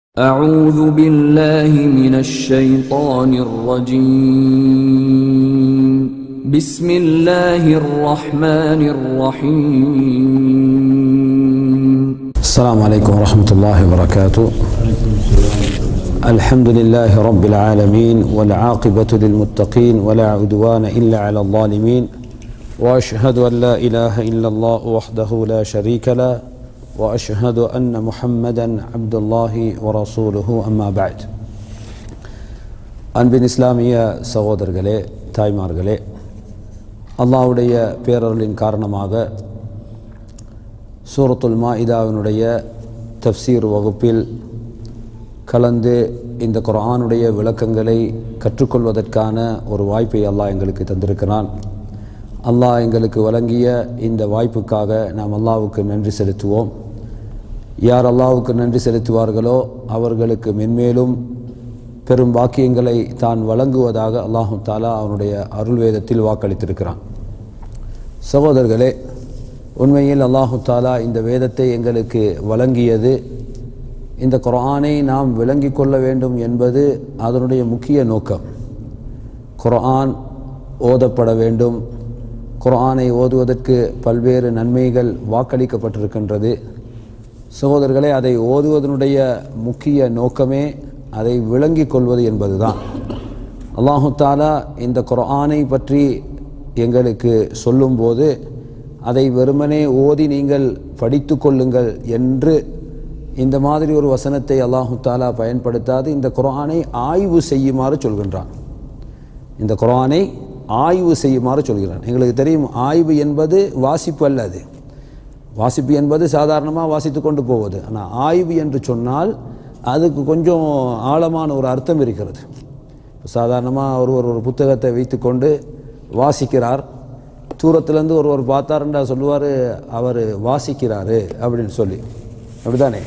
أعوذ بالله من الشيطان الرجيم بسم الله الرحمن الرحيم السلام عليكم ورحمة الله وبركاته الحمد لله رب العالمين والعاقبة للمتقين ولا عدوان إلا على الظالمين وأشهد أن لا إله إلا الله وحده لا شريك له وأشهد أن محمدا عبد الله ورسوله أما بعد அன்பின் இஸ்லாமிய சகோதரர்களே தாய்மார்களே அல்லாஹ்வுடைய பேரருளின் காரணமாக சூரத்துல் மாஇதாவினுடைய தஃப்சீர் வகுப்பில் கலந்து இந்த குர்ஆனுடைய விளக்கங்களை கற்றுக்கொள்வதற்கான ஒரு வாய்ப்பை அல்லாஹ் எங்களுக்கு தந்திருக்கிறான் அல்லாஹ் எங்களுக்கு வழங்கிய இந்த வாய்ப்புக்காக நாம் அல்லாஹ்வுக்கு நன்றி செலுத்துவோம் யார் அல்லாஹ்வுக்கு நன்றி செலுத்துவார்களோ அவர்களுக்கு மென்மேலும் பெரும் வாக்கியங்களை தான் வழங்குவதாக அல்லாஹு தாலா அவனுடைய அருள் வேதத்தில் வாக்களித்திருக்கிறான் சகோதரர்களே உண்மையில் அல்லாஹு தாலா இந்த வேதத்தை எங்களுக்கு வழங்கியது இந்த குர்ஆனை நாம் விளங்கிக் கொள்ள வேண்டும் என்பது அதனுடைய முக்கிய நோக்கம் குர்ஆன் ஓதப்பட வேண்டும் குர்ஆனை ஓதுவதற்கு பல்வேறு நன்மைகள் வாக்களிக்கப்பட்டிருக்கின்றது சகோதரர்களே அதை ஓதுவதனுடைய முக்கிய நோக்கமே அதை விளங்கிக் கொள்வது என்பதுதான் அல்லாஹு தாலா இந்த குர்ஆனை பற்றி எங்களுக்கு சொல்லும்போது அதை வெறுமனே ஓதி நீங்கள் படித்து கொள்ளுங்கள் என்று இந்த மாதிரி ஒரு வசனத்தை அல்லாஹு தாலா பயன்படுத்தாது இந்த குர்ஆனை ஆய்வு செய்யுமாறு சொல்கின்றான் இந்த குர்ஆனை ஆய்வு செய்யுமாறு சொல்கிறான் எங்களுக்கு தெரியும் ஆய்வு என்பது வாசிப்பு அல்ல அது வாசிப்பு என்பது சாதாரணமாக வாசித்து கொண்டு போவது ஆனால் ஆய்வு என்று சொன்னால் அதுக்கு கொஞ்சம் ஆழமான ஒரு அர்த்தம் இருக்கிறது சாதாரணமாக ஒருவர் ஒரு புத்தகத்தை வைத்துக்கொண்டு வாசிக்கிறார் தூரத்துலேருந்து ஒருவர் பார்த்தாருண்டா சொல்லுவார் அவர் வாசிக்கிறாரு அப்படின்னு சொல்லி அப்படிதானே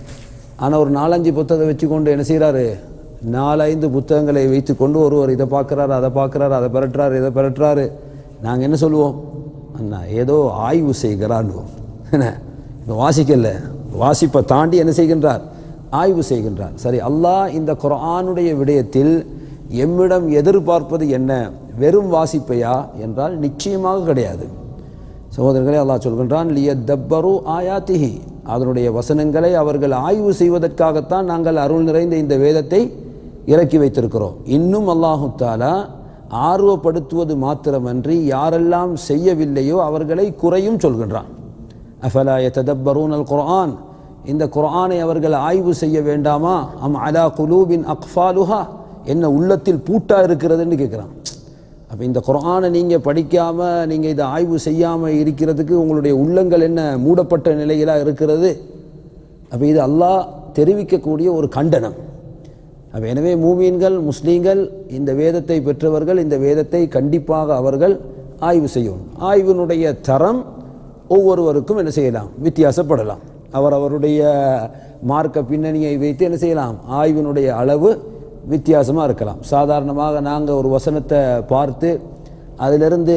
ஆனால் ஒரு நாலஞ்சு புத்தகத்தை வச்சுக்கொண்டு என்ன செய்கிறாரு நாலஞ்சு புத்தகங்களை வைத்துக்கொண்டு ஒருவர் இதை பார்க்குறாரு அதை பார்க்குறாரு அதை பெறட்டுறாரு இதை பெறட்டுறாரு நாங்கள் என்ன சொல்லுவோம் அண்ணா ஏதோ ஆய்வு செய்கிறான்வோம் என்ன இப்போ வாசிக்கல வாசிப்பை தாண்டி என்ன செய்கின்றார் ஆய்வு செய்கின்றார் சரி அல்லாஹ் இந்த குர்ஆனுடைய விடயத்தில் எம்மிடம் எதிர்பார்ப்பது என்ன வெறும் வாசிப்பையா என்றால் நிச்சயமாக கிடையாது சகோதரர்களே அல்லாஹ் சொல்கின்றான் லிய தப்பரு ஆயாத்திஹி அதனுடைய வசனங்களை அவர்கள் ஆய்வு செய்வதற்காகத்தான் நாங்கள் அருள் நிறைந்த இந்த வேதத்தை இறக்கி வைத்திருக்கிறோம் இன்னும் அல்லாஹு தாலா ஆர்வப்படுத்துவது மாத்திரமன்றி யாரெல்லாம் செய்யவில்லையோ அவர்களை குறையும் சொல்கின்றான் அஃபலா யதப்பரூன் அல் குர்ஆன் இந்த குர்ஆனை அவர்கள் ஆய்வு செய்ய வேண்டாமா அம் அலா குலூபின் அக்ஃபாலுஹா என்ன உள்ளத்தில் பூட்டா இருக்கிறதுன்னு கேட்குறான் அப்போ இந்த குர்ஆனை நீங்கள் படிக்காமல் நீங்கள் இதை ஆய்வு செய்யாமல் இருக்கிறதுக்கு உங்களுடைய உள்ளங்கள் என்ன மூடப்பட்ட நிலையிலாக இருக்கிறது அப்போ இது அல்லாஹ் தெரிவிக்கக்கூடிய ஒரு கண்டனம் அப்போ எனவே மூமீன்கள் முஸ்லீம்கள் இந்த வேதத்தை பெற்றவர்கள் இந்த வேதத்தை கண்டிப்பாக அவர்கள் ஆய்வு செய்யணும் ஆய்வினுடைய தரம் ஒவ்வொருவருக்கும் என்ன செய்யலாம் வித்தியாசப்படலாம் அவர் அவருடைய மார்க்க பின்னணியை வைத்து என்ன செய்யலாம் ஆய்வினுடைய அளவு வித்தியாசமாக இருக்கலாம் சாதாரணமாக நாங்கள் ஒரு வசனத்தை பார்த்து அதிலிருந்து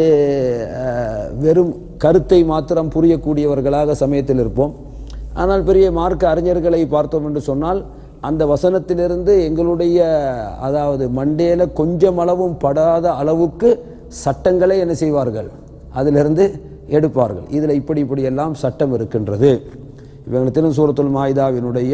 வெறும் கருத்தை மாத்திரம் புரியக்கூடியவர்களாக சமயத்தில் இருப்போம் ஆனால் பெரிய மார்க்க அறிஞர்களை பார்த்தோம் என்று சொன்னால் அந்த வசனத்திலிருந்து எங்களுடைய அதாவது மண்டேல கொஞ்சம் அளவும் படாத அளவுக்கு சட்டங்களை என்ன செய்வார்கள் அதிலிருந்து எடுப்பார்கள் இதில் இப்படி இப்படி எல்லாம் சட்டம் இருக்கின்றது இவங்க திருசூரத்துல் மாயுதாவினுடைய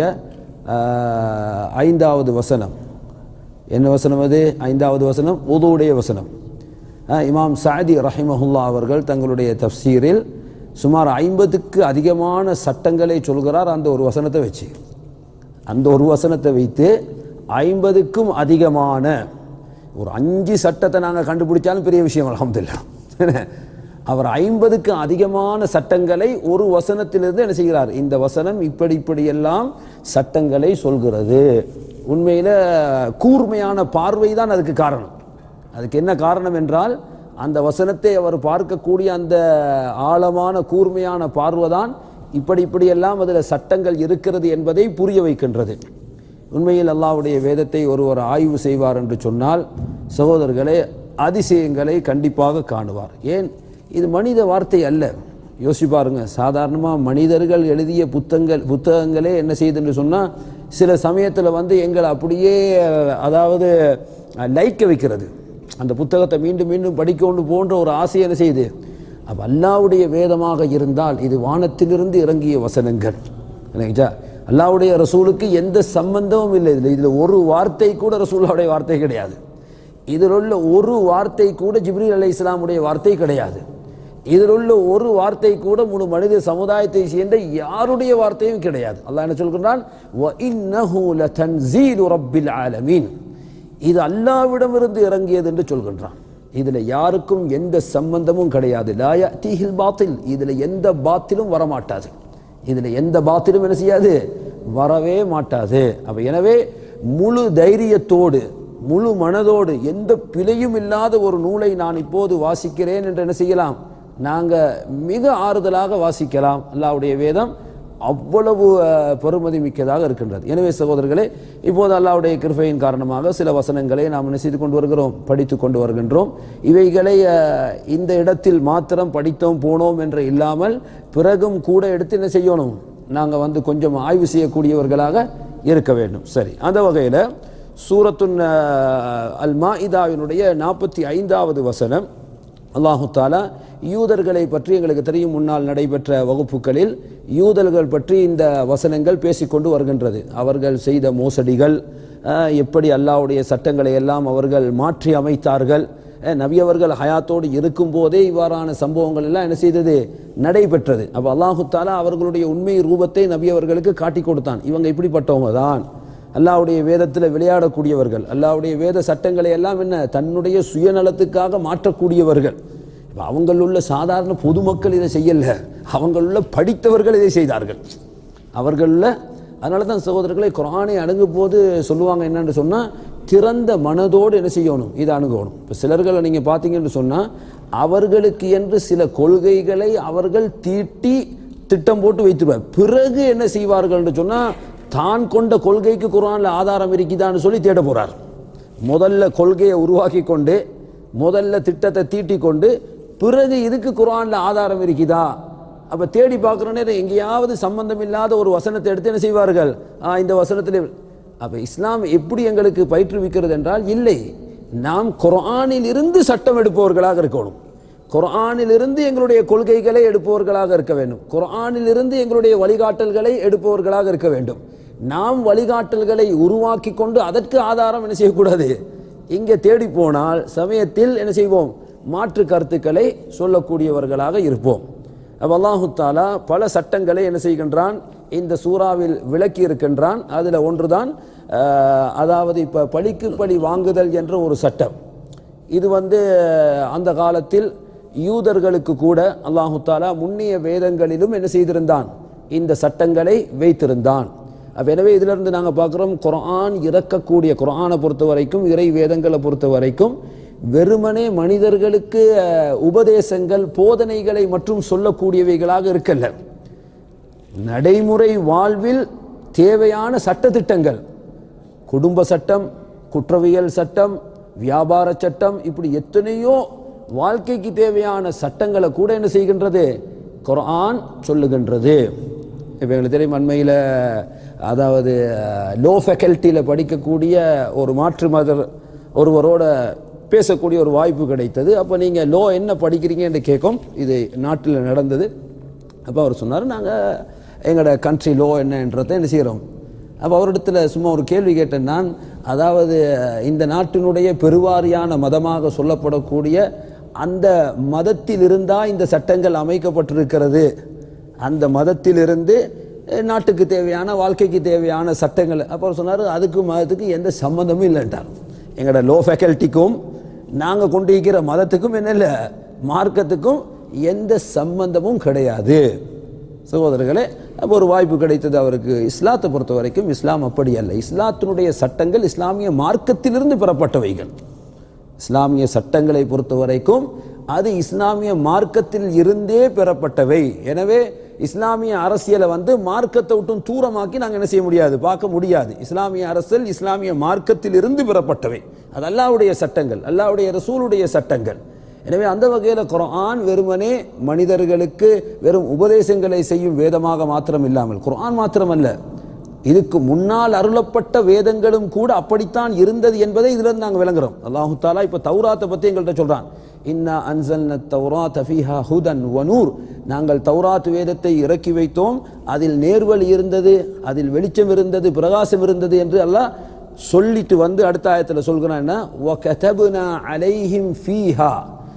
ஐந்தாவது வசனம் என்ன வசனம் அது ஐந்தாவது வசனம் உதுவுடைய வசனம் இமாம் சாதி ரஹிமஹுல்லா அவர்கள் தங்களுடைய தப்சீரில் சுமார் ஐம்பதுக்கு அதிகமான சட்டங்களை சொல்கிறார் அந்த ஒரு வசனத்தை வச்சு அந்த ஒரு வசனத்தை வைத்து ஐம்பதுக்கும் அதிகமான ஒரு அஞ்சு சட்டத்தை நாங்கள் கண்டுபிடிச்சாலும் பெரிய விஷயம் அலமதுல்லா அவர் ஐம்பதுக்கு அதிகமான சட்டங்களை ஒரு வசனத்திலிருந்து என்ன செய்கிறார் இந்த வசனம் இப்படி இப்படியெல்லாம் சட்டங்களை சொல்கிறது உண்மையில் கூர்மையான பார்வை தான் அதுக்கு காரணம் அதுக்கு என்ன காரணம் என்றால் அந்த வசனத்தை அவர் பார்க்கக்கூடிய அந்த ஆழமான கூர்மையான பார்வை தான் இப்படி இப்படியெல்லாம் அதில் சட்டங்கள் இருக்கிறது என்பதை புரிய வைக்கின்றது உண்மையில் அல்லாவுடைய வேதத்தை ஒருவர் ஆய்வு செய்வார் என்று சொன்னால் சகோதரர்களே அதிசயங்களை கண்டிப்பாக காணுவார் ஏன் இது மனித வார்த்தை அல்ல யோசிச்சு பாருங்க சாதாரணமாக மனிதர்கள் எழுதிய புத்தகங்கள் புத்தகங்களே என்ன செய்யுதுன்னு சொன்னால் சில சமயத்தில் வந்து எங்களை அப்படியே அஹ், அதாவது அஹ், லைக்க வைக்கிறது அந்த புத்தகத்தை மீண்டும் மீண்டும் படிக்கொண்டு போன்ற ஒரு ஆசை என்ன செய்யுது அப்போ அல்லாவுடைய வேதமாக இருந்தால் இது வானத்திலிருந்து இறங்கிய வசனங்கள் இல்லைங்களா அல்லாவுடைய ரசூலுக்கு எந்த சம்பந்தமும் இல்லை இதில் இதில் ஒரு வார்த்தை கூட ரசூல்லாவுடைய வார்த்தை கிடையாது இதில் உள்ள ஒரு வார்த்தை கூட ஜிப்ரீல் அலை இஸ்லாமுடைய வார்த்தை கிடையாது இதில் உள்ள ஒரு வார்த்தை கூட முழு மனித சமுதாயத்தை சேர்ந்த யாருடைய வார்த்தையும் கிடையாது அல்லாஹ் என்ன சொல்கிறான் وَإِنَّهُ لَتَنزِيلُ رَبِّ الْعَالَمِينَ இது அல்லாவிடமிருந்து இறங்கியது என்று சொல்கின்றான் இதுல யாருக்கும் எந்த சம்பந்தமும் கிடையாது லாய தீஹில் பாத்தில் இதுல எந்த பாத்திலும் வரமாட்டாது இதுல எந்த பாத்திலும் என்ன செய்யாது வரவே மாட்டாது அப்ப எனவே முழு தைரியத்தோடு முழு மனதோடு எந்த பிழையும் இல்லாத ஒரு நூலை நான் இப்போது வாசிக்கிறேன் என்று என்ன செய்யலாம் நாங்க மிக ஆறுதலாக வாசிக்கலாம் அல்லாஹ்வுடைய வேதம் அவ்வளவு அஹ், பெருமதி மிக்கதாக இருக்கின்றது எனவே சகோதரர்களே இப்போது அல்லாஹ்வுடைய கிருபையின் காரணமாக சில வசனங்களை நாம் என்ன செய்து கொண்டு வருகிறோம் படித்து கொண்டு வருகின்றோம் இவைகளை அஹ், இந்த இடத்தில் மாத்திரம் படித்தோம் போனோம் என்று இல்லாமல் பிறகும் கூட எடுத்து என்ன செய்யணும் நாங்கள் வந்து கொஞ்சம் ஆய்வு செய்யக்கூடியவர்களாக இருக்க வேண்டும் சரி அந்த வகையில் சூரத்துன் அஹ், அல் மாஇதாவினுடைய நாற்பத்தி ஐந்தாவது வசனம் அல்லாஹு தாலா யூதர்களை பற்றி எங்களுக்கு தெரியும் முன்னால் நடைபெற்ற வகுப்புகளில் யூதர்கள் பற்றி இந்த வசனங்கள் பேசிக்கொண்டு வருகின்றது அவர்கள் செய்த மோசடிகள் அஹ், எப்படி அல்லாஹ்வுடைய சட்டங்களை எல்லாம் அவர்கள் மாற்றி அமைத்தார்கள் அஹ், நபி அவர்கள் ஹயாத்தோடு இருக்கும்போதே இவ்வாறான சம்பவங்கள் எல்லாம் என்ன செய்தது நடைபெற்றது அப்போ அல்லாஹு தாலா அவர்களுடைய உண்மை ரூபத்தை நபி அவர்களுக்கு காட்டி கொடுத்தான் இவங்க இப்படிப்பட்டவங்க தான் அல்லாஹ்வுடைய வேதத்தில் விளையாடக்கூடியவர்கள் அல்லாஹ்வுடைய வேத சட்டங்களை எல்லாம் என்ன தன்னுடைய சுயநலத்துக்காக மாற்றக்கூடியவர்கள் இப்ப அவங்களுள்ள சாதாரண பொதுமக்கள் இதை செய்யல அவங்களுள்ள படித்தவர்கள் இதை செய்தார்கள் அவர்களுள்ள அதனால தான் சகோதரர்களை குரானை அணுகும் போது சொல்லுவாங்க என்னன்னு சொன்னால் திறந்த மனதோடு என்ன செய்யணும் இதை அணுகணும் இப்போ சிலர்களை நீங்கள் பார்த்தீங்கன்னு சொன்னால் அவர்களுக்கு என்று சில கொள்கைகளை அவர்கள் தீட்டி திட்டம் போட்டு வைத்துருவார் பிறகு என்ன செய்வார்கள்னு சொன்னால் தான் கொண்ட கொள்கைக்கு குரானில் ஆதாரம் இருக்குதான்னு சொல்லி தேட போறார் முதல்ல கொள்கையை உருவாக்கி கொண்டு முதல்ல திட்டத்தை தீட்டி கொண்டு பிறகு இதுக்கு குரானில் ஆதாரம் இருக்குதா அப்போ தேடி பார்க்குற நேரம் எங்கேயாவது சம்பந்தம் இல்லாத ஒரு வசனத்தை எடுத்து என்ன செய்வார்கள் ஆ, இந்த வசனத்தில் அப்போ இஸ்லாம் எப்படி எங்களுக்கு பயிற்றுவிக்கிறது என்றால் இல்லை நாம் குர்ஆனில் இருந்து சட்டம் எடுப்பவர்களாக இருக்கணும் குர்ஆனில் இருந்து எங்களுடைய கொள்கைகளை எடுப்பவர்களாக இருக்க வேண்டும் குர்ஆனில் இருந்து எங்களுடைய வழிகாட்டல்களை எடுப்பவர்களாக இருக்க வேண்டும் நாம் வழிகாட்டல்களை உருவாக்கி கொண்டு அதற்கு ஆதாரம் என்ன செய்யக்கூடாது இங்கே தேடி போனால் சமயத்தில் என்ன செய்வோம் மாற்று கருத்துக்களை சொல்லக்கூடியவர்களாக இருப்போம் அப்ப அல்லாஹு தாலா பல சட்டங்களை என்ன செய்கின்றான் இந்த சூறாவில் விளக்கி இருக்கின்றான் அதில் ஒன்றுதான் அஹ், அதாவது இப்போ பழிக்கு பழி வாங்குதல் என்ற ஒரு சட்டம் இது வந்து அந்த காலத்தில் யூதர்களுக்கு கூட அல்லாஹு தாலா முன்னிய வேதங்களிலும் என்ன செய்திருந்தான் இந்த சட்டங்களை வைத்திருந்தான் அப்ப எனவே இதிலிருந்து நாங்கள் பார்க்குறோம் குர்ஆன் இறக்கக்கூடிய குர்ஆனை பொறுத்த வரைக்கும் இறை வேதங்களை பொறுத்த வரைக்கும் வெறுமனே மனிதர்களுக்கு அஹ், உபதேசங்கள் போதனைகளை மற்றும் சொல்லக்கூடியவைகளாக இருக்கல்ல நடைமுறை வாழ்வில் தேவையான சட்டதிட்டங்கள் குடும்ப சட்டம் குற்றவியல் சட்டம் வியாபார சட்டம் இப்படி எத்தனையோ வாழ்க்கைக்கு தேவையான சட்டங்களை கூட என்ன செய்கின்றது குர்ஆன் சொல்லுகின்றது இப்போ எங்களுக்கு தெரியும் அண்மையில் அதாவது லோ ஃபேக்கல்ட்டியில் படிக்கக்கூடிய ஒரு மாற்று மதர் ஒருவரோட பேசக்கூடிய ஒரு வாய்ப்பு கிடைத்தது அப்போ நீங்கள் லோ என்ன படிக்கிறீங்க என்று கேட்கும் இது நாட்டில் நடந்தது அப்போ அவர் சொன்னார் நாங்கள் எங்களோட கண்ட்ரி லோ என்னன்றதை என்ன செய்கிறோம் அப்போ அவரிடத்துல சும்மா ஒரு கேள்வி கேட்டேன் நான் அதாவது இந்த நாட்டினுடைய பெருவாரியான மதமாக சொல்லப்படக்கூடிய அந்த மதத்தில் இருந்தா இந்த சட்டங்கள் அமைக்கப்பட்டிருக்கிறது அந்த மதத்திலிருந்து அஹ், நாட்டுக்கு தேவையான வாழ்க்கைக்கு தேவையான சட்டங்கள் அப்போ அவர் சொன்னார் அதுக்கு மதத்துக்கு எந்த சம்மந்தமும் இல்லைன்றார் எங்களோட லோ ஃபேக்கல்ட்டிக்கும் நாங்கள் கொண்டு இருக்கிற மதத்துக்கும் என்ன இல்லை மார்க்கத்துக்கும் எந்த சம்பந்தமும் கிடையாது சகோதரர்களே அப்போ ஒரு வாய்ப்பு கிடைத்தது அவருக்கு இஸ்லாத்தை பொறுத்த வரைக்கும் இஸ்லாம் அப்படி அல்ல இஸ்லாத்தினுடைய சட்டங்கள் இஸ்லாமிய மார்க்கத்திலிருந்து பெறப்பட்டவைகள் இஸ்லாமிய சட்டங்களை பொறுத்த வரைக்கும் அது இஸ்லாமிய மார்க்கத்தில் இருந்தே பெறப்பட்டவை எனவே இஸ்லாமிய அரசியலை வந்து மார்க்கத்தை விட்டும் தூரமாக்கி நாங்கள் என்ன செய்ய முடியாது பார்க்க முடியாது இஸ்லாமிய அரசியல் இஸ்லாமிய மார்க்கத்தில் இருந்து பெறப்பட்டவை அது அல்லாஹ்வுடைய சட்டங்கள் அல்லாஹ்வுடைய ரசூலுடைய சட்டங்கள் எனவே அந்த வகையில் குர்ஆன் வெறுமனே மனிதர்களுக்கு வெறும் உபதேசங்களை செய்யும் வேதமாக மாத்திரம் இல்லாமல் குர்ஆன் மாத்திரமல்ல இதுக்கு முன்னால் அருளப்பட்ட வேதங்களும் கூட அப்படித்தான் இருந்தது என்பதை இதுல இருந்து நாங்கள் விளங்குறோம் அல்லாஹு தாலா இப்போ தௌராத்தை பற்றி எங்கள்கிட்ட சொல்றான் இன்னா அன்சல்ன தௌராத் ஃபீஹா ஹுதன் வனூர் நாங்கள் தௌராத் வேதத்தை இறக்கி வைத்தோம் அதில் நேர்வழி இருந்தது அதில் வெளிச்சம் இருந்தது பிரகாசம் இருந்தது என்று அல்லாஹ் சொல்லிட்டு வந்து அடுத்த ஆயத்தில் சொல்கிறான் என்ன وَكَتَبْنَا عَلَيْهِمْ فِيهَا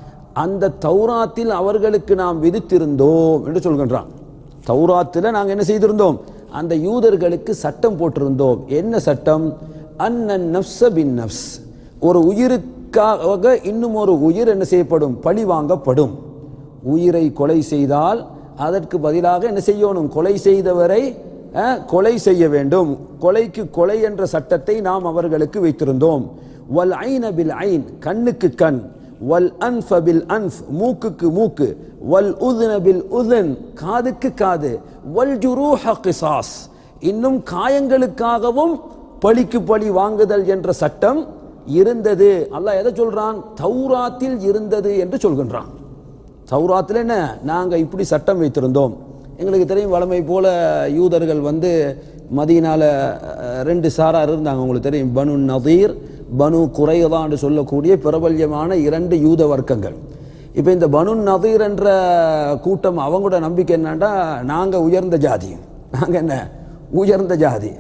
அந்த தௌராத்தில் அவர்களுக்கு நாம் விதித்திருந்தோம் என்று சொல்கின்றான் தௌராத்தில் நாங்கள் என்ன செய்திருந்தோம் அந்த யூதர்களுக்கு சட்டம் போட்டிருந்தோம் என்ன சட்டம் அன்னன் நப்ச பின் நப்ஸ் ஒரு உயிருக்காக இன்னும் ஒரு உயிர் என்ன செய்யப்படும் பழி வாங்கப்படும் உயிரை கொலை செய்தால் அதற்கு பதிலாக என்ன செய்யணும் கொலை செய்தவரை அஹ், கொலை செய்ய வேண்டும் கொலைக்கு கொலை என்ற சட்டத்தை நாம் அவர்களுக்கு வைத்திருந்தோம் வல் ஐன பில் ஐன் கண்ணுக்கு கண் வல் அன்ஃப பில் அன்ஃப் மூக்குக்கு மூக்கு வல் உதுன பில் உதன் காதுக்கு காது வல் ஜுரூஹ கிசாஸ் இன்னும் காயங்களுக்காகவும் பழிக்கு பழி வாங்குதல் என்ற சட்டம் இருந்தது அல்லாஹ் எதை சொல்றான் தௌராத்தில் இருந்தது என்று சொல்கின்றான் தௌராத்தில் என்ன நாங்கள் இப்படி சட்டம் வைத்திருந்தோம் எங்களுக்கு தெரியும் வளமை போல யூதர்கள் வந்து மதீனால அஹ், ரெண்டு சாரார் இருந்தாங்க உங்களுக்கு தெரியும் பனு நதீர் பனு குறையதான்னு சொல்லக்கூடிய பிரபல்யமான இரண்டு யூத வர்க்கங்கள் இப்போ இந்த பனு நதீர் என்ற கூட்டம் அவங்களோட நம்பிக்கை என்னன்னா நாங்கள் உயர்ந்த ஜாதி நாங்கள் என்ன உயர்ந்த ஜாதி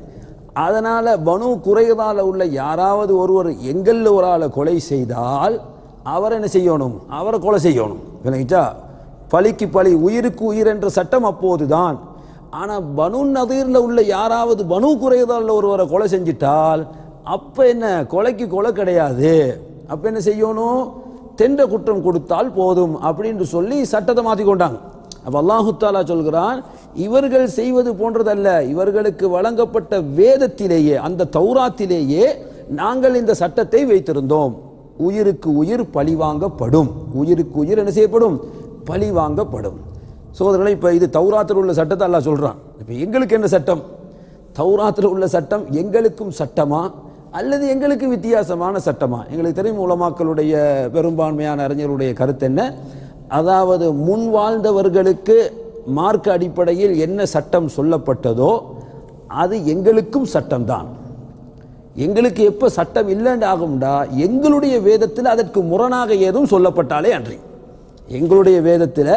அதனால பனு குறையதால உள்ள யாராவது ஒருவர் எங்களில் ஒரு ஆளை கொலை செய்தால் அவர் என்ன செய்யணும் அவரை கொலை செய்யணும் விளங்கிச்சா பழிக்கு பழி உயிருக்கு உயிர் என்ற சட்டம் அப்போதுதான் ஆனா பனு நதீர்ல உள்ள யாராவது பனு குறையதால ஒருவரை கொலை செஞ்சிட்டால் அப்ப என்ன கொலைக்கு கொலை கிடையாது அப்ப என்ன செய்யணும் தென்ற குற்றம் கொடுத்தால் போதும் அப்படின்னு சொல்லி சட்டத்தை மாத்தி கொண்டாங்க அப்ப அல்லாஹு தாலா சொல்கிறான் இவர்கள் செய்வது போன்றதல்ல இவர்களுக்கு வழங்கப்பட்ட வேதத்திலேயே அந்த தௌராத்திலேயே நாங்கள் இந்த சட்டத்தை வைத்திருந்தோம் உயிருக்கு உயிர் பழி வாங்கப்படும் உயிருக்கு உயிர் என்ன செய்யப்படும் பழி வாங்கப்படும் சோதரனை இப்போ இது தௌராத்தில் உள்ள சட்டத்தை அல்லாஹ் சொல்றான் இப்போ எங்களுக்கு என்ன சட்டம் தௌராத்தில் உள்ள சட்டம் எங்களுக்கும் சட்டமா அல்லது எங்களுக்கு வித்தியாசமான சட்டமா எங்களுக்கு தெரியும் உலமாக்களுடைய பெரும்பான்மையான அறிஞர்களுடைய கருத்து என்ன அதாவது முன் வாழ்ந்தவர்களுக்கு மார்க்க அடிப்படையில் என்ன சட்டம் சொல்லப்பட்டதோ அது எங்களுக்கும் சட்டம்தான் எங்களுக்கு எப்போ சட்டம் இல்லைன்னு ஆகும்டா எங்களுடைய வேதத்தில் அதற்கு முரணாக ஏதும் சொல்லப்பட்டாலே அன்றி எங்களுடைய வேதத்தில்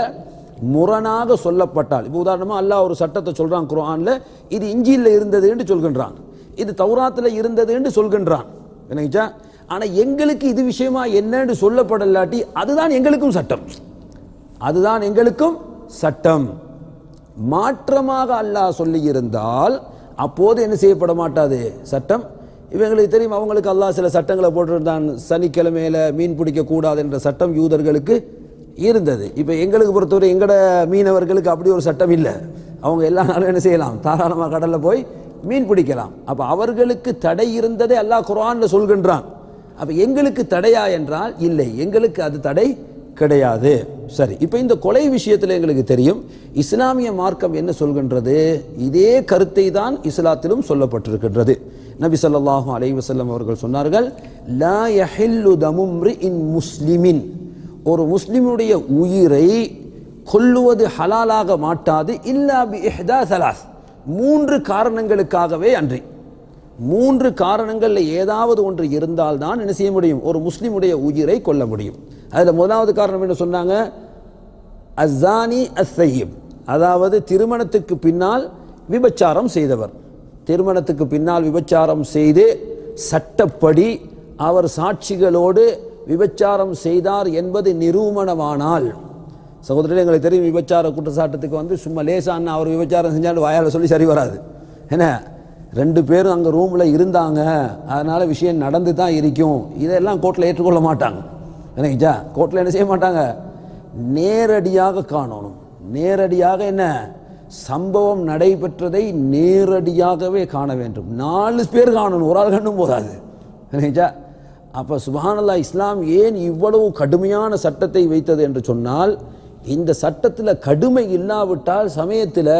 முரணாக சொல்லப்பட்டால் இப்போ உதாரணமாக அல்லாஹ் ஒரு சட்டத்தை சொல்றான் குர்ஆன்ல இது இஞ்சியில் இருந்ததுன்னு சொல்கின்றான் இது தௌராத்தில் இருந்ததுன்னு சொல்கின்றான் என்னங்கச்சா ஆனால் எங்களுக்கு இது விஷயமா என்னன்னு சொல்லப்படலாட்டி அதுதான் எங்களுக்கும் சட்டம் அதுதான் எங்களுக்கும் சட்டம் மாற்றமாக அல்லாஹ் சொல்லியிருந்தால் அப்போது என்ன செய்யப்பட மாட்டாது சட்டம் இவங்களுக்கு தெரியும் அவங்களுக்கு அல்லாஹ் சில சட்டங்களை போட்டிருந்தான் சனிக்கிழமையில மீன் பிடிக்க கூடாது என்ற சட்டம் யூதர்களுக்கு இருந்தது இப்போ எங்களுக்கு பொறுத்தவரை எங்கட மீனவர்களுக்கு அப்படி ஒரு சட்டம் இல்லை அவங்க எல்லா நாளும் என்ன செய்யலாம் தாராளமாக கடலில் போய் மீன் பிடிக்கலாம் அப்போ அவர்களுக்கு தடை இருந்ததை அல்லாஹ் குர்ஆன்ல சொல்கின்றான் அப்போ எங்களுக்கு தடையா என்றால் இல்லை எங்களுக்கு அது தடை கிடையாது சரி இப்போ இந்த கொலை விஷயத்தில் எங்களுக்கு தெரியும் இஸ்லாமிய மார்க்கம் என்ன சொல்கின்றது இதே கருத்தை தான் இஸ்லாத்திலும் சொல்லப்பட்டிருக்கின்றது நபி ஸல்லல்லாஹு அலைஹி வஸல்லம் அவர்கள் சொன்னார்கள் லா யஹில்லு தமும்ரி இன் முஸ்லிமின் ஒரு முஸ்லிமுடைய உயிரை கொல்லுவது ஹலாலாக மாட்டாது இல்லா பி இஹ்தா சலாஸ் மூன்று காரணங்களுக்காகவே அன்றி மூன்று காரணங்களில் ஏதாவது ஒன்று இருந்தால்தான் என்ன செய்ய முடியும் ஒரு முஸ்லிமுடைய உயிரை கொல்ல முடியும் அதில் முதலாவது காரணம் என்ன சொன்னாங்க அஸ்ஸானி அஸ்ஸையிப் அதாவது திருமணத்துக்கு பின்னால் விபச்சாரம் செய்தவர் திருமணத்துக்கு பின்னால் விபச்சாரம் செய்து சட்டப்படி அவர் சாட்சிகளோடு விபச்சாரம் செய்தார் என்பது நிரூபணமானால் சகோதரர்களே எங்களுக்கு தெரியும் விபச்சார குற்றச்சாட்டத்துக்கு வந்து சும்மா லேசான அவர் விபச்சாரம் செஞ்சாலும் வாயால் சொல்லி சரி வராது என்ன ரெண்டு பேரும் அங்கே ரூமில் இருந்தாங்க அதனால விஷயம் நடந்து தான் இருக்கும் இதெல்லாம் கோர்ட்டில் ஏற்றுக்கொள்ள மாட்டாங்க என்னங்கச்சா கோர்ட்டில் என்ன செய்ய மாட்டாங்க நேரடியாக காணணும் நேரடியாக என்ன சம்பவம் நடைபெற்றதை நேரடியாகவே காண வேண்டும் நாலு பேர் காணணும் ஒரு ஆள் கண்டும் போதாது என்னங்கச்சா அப்போ சுபஹானல்லா இஸ்லாம் ஏன் இவ்வளவு கடுமையான சட்டத்தை வைத்தது என்று சொன்னால் இந்த சட்டத்தில் கடுமை இல்லாவிட்டால் சமயத்தில்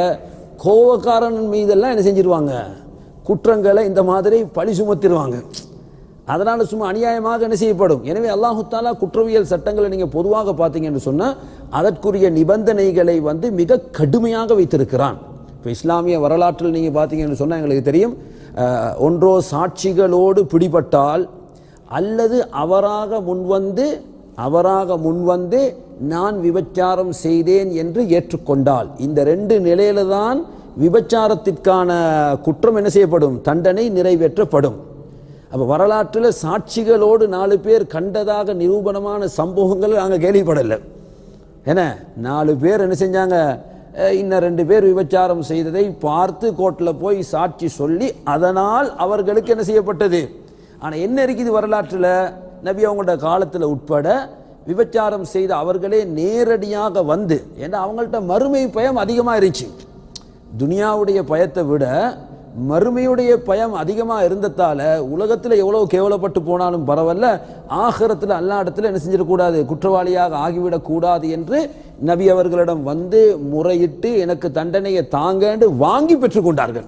கோவக்காரன் மீதெல்லாம் என்ன செஞ்சிருவாங்க குற்றங்களை இந்த மாதிரி பழி சுமத்திடுவாங்க அதனால சும்மா அநியாயமாக என்ன செய்யப்படும் எனவே அல்லாஹு தாலா குற்றவியல் சட்டங்களை நீங்க பொதுவாக பார்த்தீங்கன்னு சொன்னா அதற்குரிய நிபந்தனைகளை வந்து மிக கடுமையாக வைத்திருக்கிறான் இப்போ இஸ்லாமிய வரலாற்றில் நீங்க பார்த்தீங்கன்னு சொன்னா எங்களுக்கு தெரியும் அஹ், ஒன்றோ சாட்சிகளோடு பிடிபட்டால் அல்லது அவராக முன்வந்து அவராக முன்வந்து நான் விபச்சாரம் செய்தேன் என்று ஏற்றுக்கொண்டால் இந்த ரெண்டு நிலையில தான் விபச்சாரத்திற்கான குற்றம் என்ன செய்யப்படும் தண்டனை நிறைவேற்றப்படும் அப்ப வரலாற்றில் சாட்சிகளோடு நாலு பேர் கண்டதாக நிரூபணமான சம்பவங்கள் நாங்கள் கேள்விப்படலை என்ன நாலு பேர் என்ன செஞ்சாங்க அஹ், இன்னும் ரெண்டு பேர் விபச்சாரம் செய்ததை பார்த்து கோர்ட்டில் போய் சாட்சி சொல்லி அதனால் அவர்களுக்கு என்ன செய்யப்பட்டது ஆனால் என்ன இருக்குது வரலாற்றில் நபி அவங்களோட காலத்தில் உட்பட விபச்சாரம் செய்த அவர்களே நேரடியாக வந்து ஏன்னா அவங்கள்ட்ட மறுமை பயம் அதிகமாக இருந்துச்சு துனியாவுடைய பயத்தை விட மறுமையுடைய பயம் அதிகமாக இருந்ததால உலகத்தில் எவ்வளோ கேவலப்பட்டு போனாலும் பரவாயில்ல ஆகரத்தில் அல்லா இடத்துல என்ன செஞ்சிடக்கூடாது குற்றவாளியாக ஆகிவிடக்கூடாது என்று நபி அவர்களிடம் வந்து முறையிட்டு எனக்கு தண்டனையை தாங்கன்னு வாங்கி பெற்றுக்கொண்டார்கள்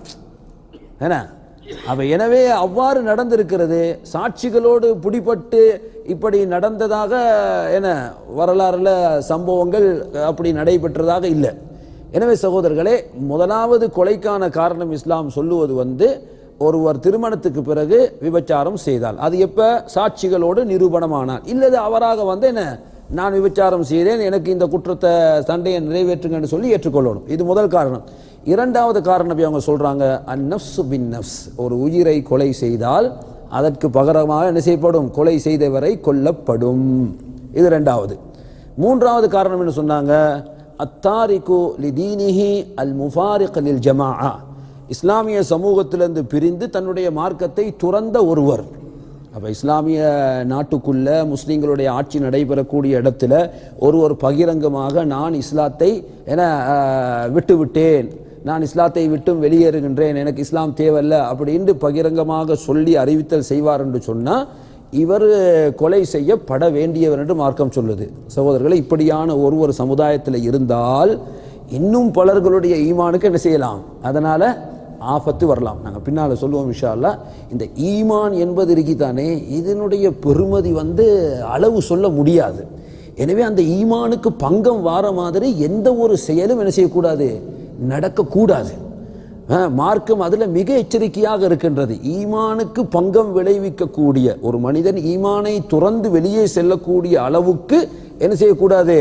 என்ன அப்ப எனவே அவ்வாறு நடந்திருக்கிறது சாட்சிகளோடு பிடிபட்டு இப்படி நடந்ததாக என்ன வரலாறுல சம்பவங்கள் அப்படி நடைபெற்றதாக இல்லை எனவே சகோதரர்களே முதலாவது கொலைக்கான காரணம் இஸ்லாம் சொல்லுவது வந்து ஒருவர் திருமணத்துக்கு பிறகு விபச்சாரம் செய்தால் அது எப்ப சாட்சிகளோடு நிரூபணமானார் இல்லது அவராக வந்து என்ன நான் விபச்சாரம் செய்தேன் எனக்கு இந்த குற்றத்தை சண்டையை நிறைவேற்றுங்கன்னு சொல்லி ஏற்றுக்கொள்ளணும் இது முதல் காரணம் இரண்டாவது காரணம் அவங்க சொல்றாங்க அந்நப்சு பின் நப்ஸ் ஒரு உயிரை கொலை செய்தால் அதற்கு பகரமாக என்ன செய்யப்படும் கொலை செய்தவரை கொல்லப்படும் இது ரெண்டாவது மூன்றாவது காரணம் என்ன சொன்னாங்க அத்தாரிக்கு லிதீனிஹி அல் முஃபாரிக் லில் ஜமாஆ இஸ்லாமிய சமூகத்திலிருந்து பிரிந்து தன்னுடைய மார்க்கத்தை துறந்த ஒருவர் அப்ப இஸ்லாமிய நாட்டுக்குள்ள முஸ்லிம்களுடைய ஆட்சி நடைபெறக்கூடிய இடத்துல ஒருவர் பகிரங்கமாக நான் இஸ்லாத்தை என அஹ், விட்டு விட்டேன் நான் இஸ்லாத்தை விட்டும் வெளியேறுகின்றேன் எனக்கு இஸ்லாம் தேவையில்ல அப்படின்னு பகிரங்கமாக சொல்லி அறிவித்தல் செய்வார் என்று சொன்னா இவர் கொலை செய்யப்பட வேண்டியவர் என்று மார்க்கம் சொல்லுது சகோதரர்களை இப்படியான ஒருவர் சமுதாயத்தில் இருந்தால் இன்னும் பலர்களுடைய ஈமானுக்கு என்ன செய்யலாம் அதனால ஆபத்து வரலாம் நாங்கள் பின்னால் சொல்லுவோம் விஷா அல்லாஹ் இந்த ஈமான் என்பது இருக்குதானே இதனுடைய பெருமதி வந்து அளவு சொல்ல முடியாது எனவே அந்த ஈமானுக்கு பங்கம் வார மாதிரி எந்த ஒரு செயலும் என்ன செய்யக்கூடாது நடக்கக்கூடாது அஹ், மார்க்கம் அதுல மிக எச்சரிக்கையாக இருக்கின்றது ஈமானுக்கு பங்கம் விளைவிக்கக்கூடிய ஒரு மனிதன் ஈமானை துறந்து வெளியே செல்லக்கூடிய அளவுக்கு என்ன செய்யக்கூடாது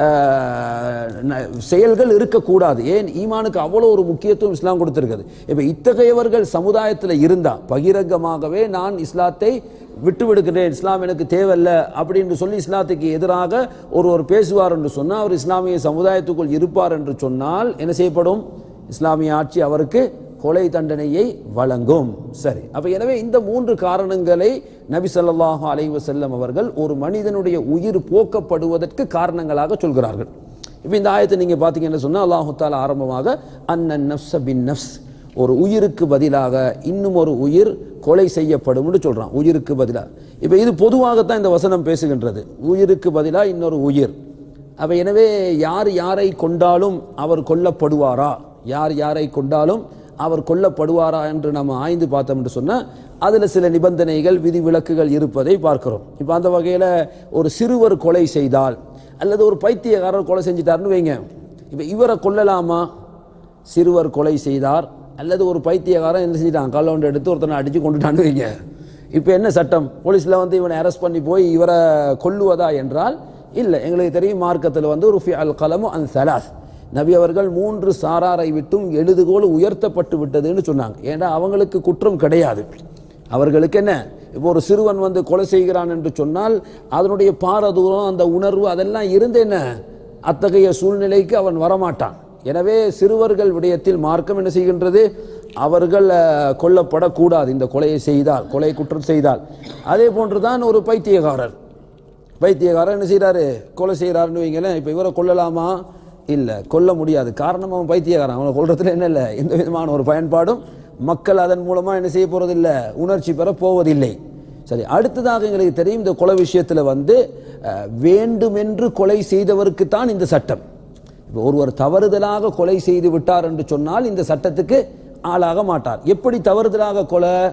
அஹ், ந- செயல்கள் இருக்கக்கூடாது ஏன் ஈமானுக்கு அவ்வளோ ஒரு முக்கியத்துவம் இஸ்லாம் கொடுத்திருக்குது இப்போ இத்தகையவர்கள் சமுதாயத்தில் இருந்தா பகிரங்கமாகவே நான் இஸ்லாத்தை விட்டு விடுகிறேன் இஸ்லாம் எனக்கு தேவையில்ல அப்படின்னு சொல்லி இஸ்லாத்துக்கு எதிராக ஒருவர் பேசுவார் என்று சொன்னால் அவர் இஸ்லாமிய சமுதாயத்துக்குள் இருப்பார் என்று சொன்னால் என்ன செய்யப்படும் இஸ்லாமிய ஆட்சி அவருக்கு கொலை தண்டனையை வழங்கும் சரி அப்ப எனவே இந்த மூன்று காரணங்களை நபி ஸல்லல்லாஹு அலைஹி வஸல்லம் அவர்கள் ஒரு மனிதனுடைய உயிர் போக்கப்படுவதற்கு காரணங்களாக சொல்கிறார்கள் இப்போ இந்த ஆயத்தை நீங்க பார்த்தீங்கன்னு சொன்னா அல்லாஹு தாலா ஆரம்பமாக அன்னன் நஃப்ஸ பின் நஃப்ஸ் ஒரு உயிருக்கு பதிலாக இன்னும் ஒரு உயிர் கொலை செய்யப்படும்னு சொல்றான் உயிருக்கு பதிலாக இப்போ இது பொதுவாகத்தான் இந்த வசனம் பேசுகின்றது உயிருக்கு பதிலாக இன்னொரு உயிர் அப்ப எனவே யார் யாரை கொண்டாலும் அவர் கொல்லப்படுவாரா யார் யாரை கொண்டாலும் அவர் கொல்லப்படுவாரா என்று நம்ம ஆய்ந்து பார்த்தோம் என்று சொன்னால் அதில் சில நிபந்தனைகள் விதிவிலக்குகள் இருப்பதை பார்க்கிறோம் இப்போ அந்த வகையில் ஒரு சிறுவர் கொலை செய்தால் அல்லது ஒரு பைத்தியக்காரர் கொலை செஞ்சிட்டாருன்னு வைங்க இப்போ இவரை கொல்லலாமா சிறுவர் கொலை செய்தார் அல்லது ஒரு பைத்தியக்காரன் என்ன செஞ்சிட்டான் கல்லவுண்டு எடுத்து ஒருத்தனை அடித்து கொண்டுட்டான்னு வைங்க இப்போ என்ன சட்டம் போலீஸில் வந்து இவனை அரெஸ்ட் பண்ணி போய் இவரை கொல்லுவதா என்றால் இல்லை எங்களுக்கு தெரியும் மார்க்கத்தில் வந்து ருஃபி அல் கலமு அன் சலாஸ் நபி அவர்கள் மூன்று சாராரை விட்டும் எழுதுகோல் உயர்த்தப்பட்டு விட்டதுன்னு சொன்னாங்க ஏன்னா அவங்களுக்கு குற்றம் கிடையாது அவர்களுக்கு என்ன இப்போ ஒரு சிறுவன் வந்து கொலை செய்கிறான் என்று சொன்னால் அதனுடைய பாரதூரம் அந்த உணர்வு அதெல்லாம் இருந்து என்ன அத்தகைய சூழ்நிலைக்கு அவன் வரமாட்டான் எனவே சிறுவர்கள் விடயத்தில் மார்க்கம் என்ன செய்கின்றது அவர்கள் அஹ், கொல்லப்படக்கூடாது இந்த கொலையை செய்தால் கொலை குற்றம் செய்தால் அதே போன்றுதான் ஒரு பைத்தியக்காரர் பைத்தியக்காரர் என்ன செய்றாரு கொலை செய்கிறாருன்னு வைங்களேன் இப்போ இவரை கொல்லலாமா இல்லை கொல்ல முடியாது காரணம் அவன் பைத்தியக்காரன் அவனை கொல்றதுல என்ன இல்லை எந்த விதமான ஒரு பயன்பாடும் மக்கள் அதன் மூலமாக என்ன செய்ய போறதில்லை உணர்ச்சி பெற போவதில்லை சரி அடுத்ததாக எங்களுக்கு தெரியும் இந்த கொலை விஷயத்தில் வந்து அஹ், வேண்டுமென்று கொலை செய்தவருக்கு தான் இந்த சட்டம் இப்போ ஒருவர் தவறுதலாக கொலை செய்து விட்டார் என்று சொன்னால் இந்த சட்டத்துக்கு ஆளாக மாட்டார் எப்படி தவறுதலாக கொலை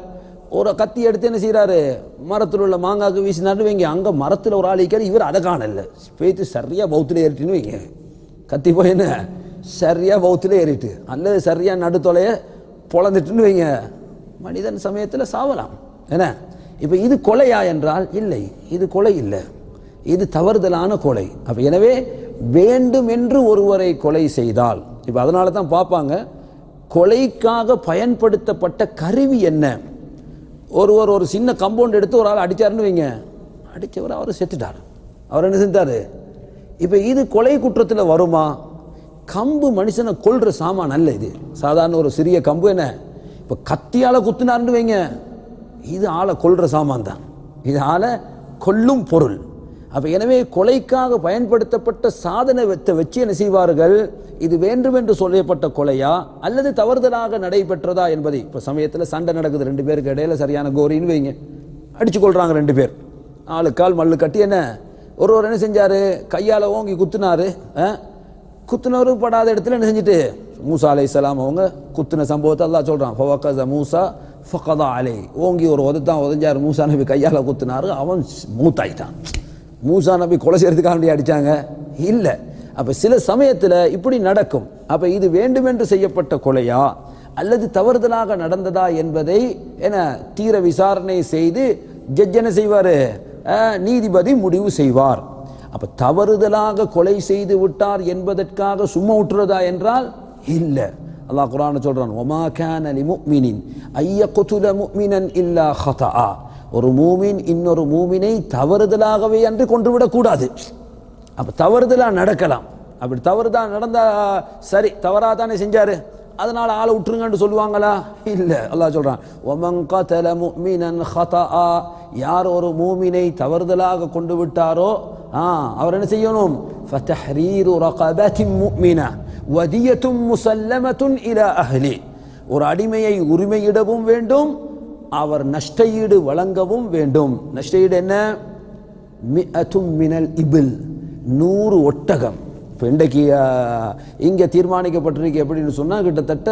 ஒரு கத்தி எடுத்து என்ன செய்றாரு மரத்தில் உள்ள மாங்காக்கு வீசினாரு வைங்க அங்க மரத்தில் ஒரு ஆள் இருக்காரு இவர் அதை காணல பேத்து சரியா பௌத்துல ஏறிட்டுன்னு வைங்க கத்தி போய் என்ன சரியா பௌத்துல ஏறிட்டு அல்லது சரியா நடுத்தொலைய பொழந்துட்டுன்னு வைங்க மனிதன் சமயத்தில் சாவலாம் என்ன இப்போ இது கொலையா என்றால் இல்லை இது கொலை இல்லை இது தவறுதலான கொலை அப்ப எனவே வேண்டும் என்று ஒருவரை கொலை செய்தால் இப்போ அதனால தான் பார்ப்பாங்க கொலைக்காக பயன்படுத்தப்பட்ட கருவி என்ன ஒருவர் ஒரு சின்ன கம்பவுண்ட் எடுத்து ஒரு ஆள் அடிச்சாருன்னு வைங்க அடிச்சவர் அவர் செத்துட்டார் அவர் என்ன செஞ்சாரு இப்போ இது கொலை குற்றத்தில் வருமா கம்பு மனுஷனை கொல்ற சாமான் அல்ல இது சாதாரண ஒரு சிறிய கம்பு என்ன இப்போ கத்தியால குத்துனாருன்னு வைங்க இது ஆளை கொல்ற சாமான் தான் இது ஆளை கொல்லும் பொருள் அப்ப எனவே கொலைக்காக பயன்படுத்தப்பட்ட சாதனத்தை வச்சு என்ன செய்வார்கள் இது வேண்டும் என்று சொல்லப்பட்ட கொலையா அல்லது தவறுதலாக நடைபெற்றதா என்பதை இப்ப சமயத்தில் சண்டை நடக்குது ரெண்டு பேருக்கு இடையில சரியான கோரின்னு வைங்க அடிச்சு கொள்றாங்க ரெண்டு பேர் ஆளுக்கால் மல்லு கட்டி என்ன ஒருவர் என்ன செஞ்சாரு கையால ஓங்கி குத்துனாரு அஹ், குத்துனவரு படாத இடத்துல என்ன செஞ்சுட்டு மூசா அலை அவங்க குத்துன சம்பவத்தை அல்லாஹ் சொல்றான் ஃபவக்கஸ மூசா ஃபகதா அலை ஓங்கி ஒரு உதத்தான் உதஞ்சார் மூசா நபி கையால குத்துனாரு அவன் மூத்தாயிட்டான் மூசா நபி கொலை செய்யறதுக்காக வேண்டி அடிச்சாங்க இல்ல அப்ப சில சமயத்துல இப்படி நடக்கும் அப்ப இது வேண்டுமென்று செய்யப்பட்ட கொலையா அல்லது தவறுதலாக நடந்ததா என்பதை என தீர விசாரணை செய்து ஜட்ஜ் என்ன செய்வாரு அஹ், நீதிபதி முடிவு செய்வார் அப்ப தவறுதலாக கொலை செய்து விட்டார் என்பதற்காக சும்மா விட்டுறதா என்றால் இல்ல அல்லாஹ் குர்ஆன்ல சொல்றான் ஒமா கான லிமுஃமினின் ஐய குதுல முஃமினன் இல்லா ஹதஆ ஒரு மூமின் இன்னொரு மூமினை தவறுதலாகவே அன்று கொன்று விடக்கூடாது அப்ப தவறுதலா நடக்கலாம் அப்படி தவறுதா நடந்தா சரி தவறா தானே செஞ்சாரு அதனால ஆளை விட்டுருங்கன்னு சொல்லுவாங்களா இல்ல அல்லாஹ் சொல்றான் ஒமன் கதல முஃமினன் ஹதஆ யார் ஒரு மூமினை தவறுதலாக கொண்டு விட்டாரோ ஆ அவர் என்ன செய்யணும் ஃபதஹ்ரீரு ரகபத்தின் முஃமினா வதியத்தும் முசல்லமத்துன் இலா அஹ்லி ஒரு அடிமையை உரிமையிடவும் வேண்டும் அவர் நஷ்டஈடு வழங்கவும் வேண்டும் நஷ்டஈடு என்ன மிஅத்தும் மினல் இபில் நூறு ஒட்டகம் இப்போ இன்றைக்கு இங்கே தீர்மானிக்கப்பட்டிருக்கு எப்படின்னு சொன்னால் கிட்டத்தட்ட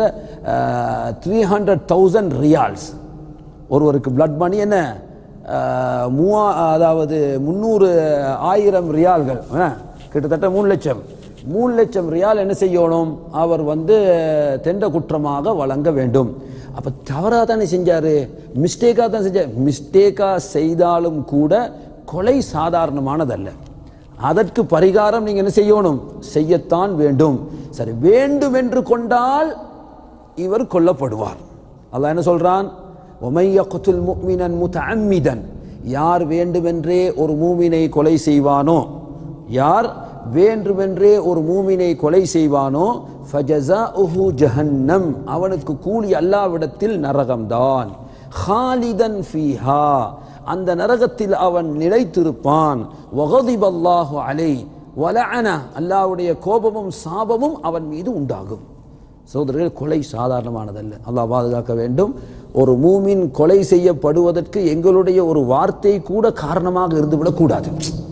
த்ரீ ஹண்ட்ரட் தௌசண்ட் ரியால்ஸ் ஒருவருக்கு பிளட் மணி என்ன அஹ், மூவா அதாவது முந்நூறு ஆயிரம் ரியால்கள் என்ன? கிட்டத்தட்ட மூணு லட்சம் மூணு லட்சம் ரியால் என்ன செய்யணும் அவர் வந்து தெண்ட குற்றமாக வழங்க வேண்டும் அப்போ தவறாக தானே செஞ்சார் மிஸ்டேக்காக தான் செஞ்சார் மிஸ்டேக்காக செய்தாலும் கூட கொலை சாதாரணமானதல்ல அதற்கு பரிகாரம் நீங்க என்ன செய்யணும் செய்யத்தான் வேண்டும் சரி வேண்டும் என்று கொண்டால் இவர் கொல்லப்படுவார் அல்லாஹ் என்ன சொல்றான் ஒமைய குத்துல் முக்மினன் முத்தஅம்மிதன் யார் வேண்டுமென்றே ஒரு மூமினை கொலை செய்வானோ யார் வேண்டுமென்றே ஒரு மூமினை கொலை செய்வானோ ஃபஜஸாஉஹு ஜஹன்னம் அவனுக்கு கூலி அல்லாவிடத்தில் நரகம்தான் ஹாலிதன் ஃபீஹா அந்த நரகத்தில் அவன் நிலைத்திருப்பான் வகதிபல்லாஹு அலை வலஅன அல்லாஹ்வுடைய கோபமும் சாபமும் அவன் மீது உண்டாகும் சகோதரர்கள் கொலை சாதாரணமானதல்ல அல்லாஹ் பாதுகாக்க வேண்டும் ஒரு மூமின் கொலை செய்யப்படுவதற்கு எங்களுடைய ஒரு வார்த்தை கூட காரணமாக இருந்துவிடக் கூடாது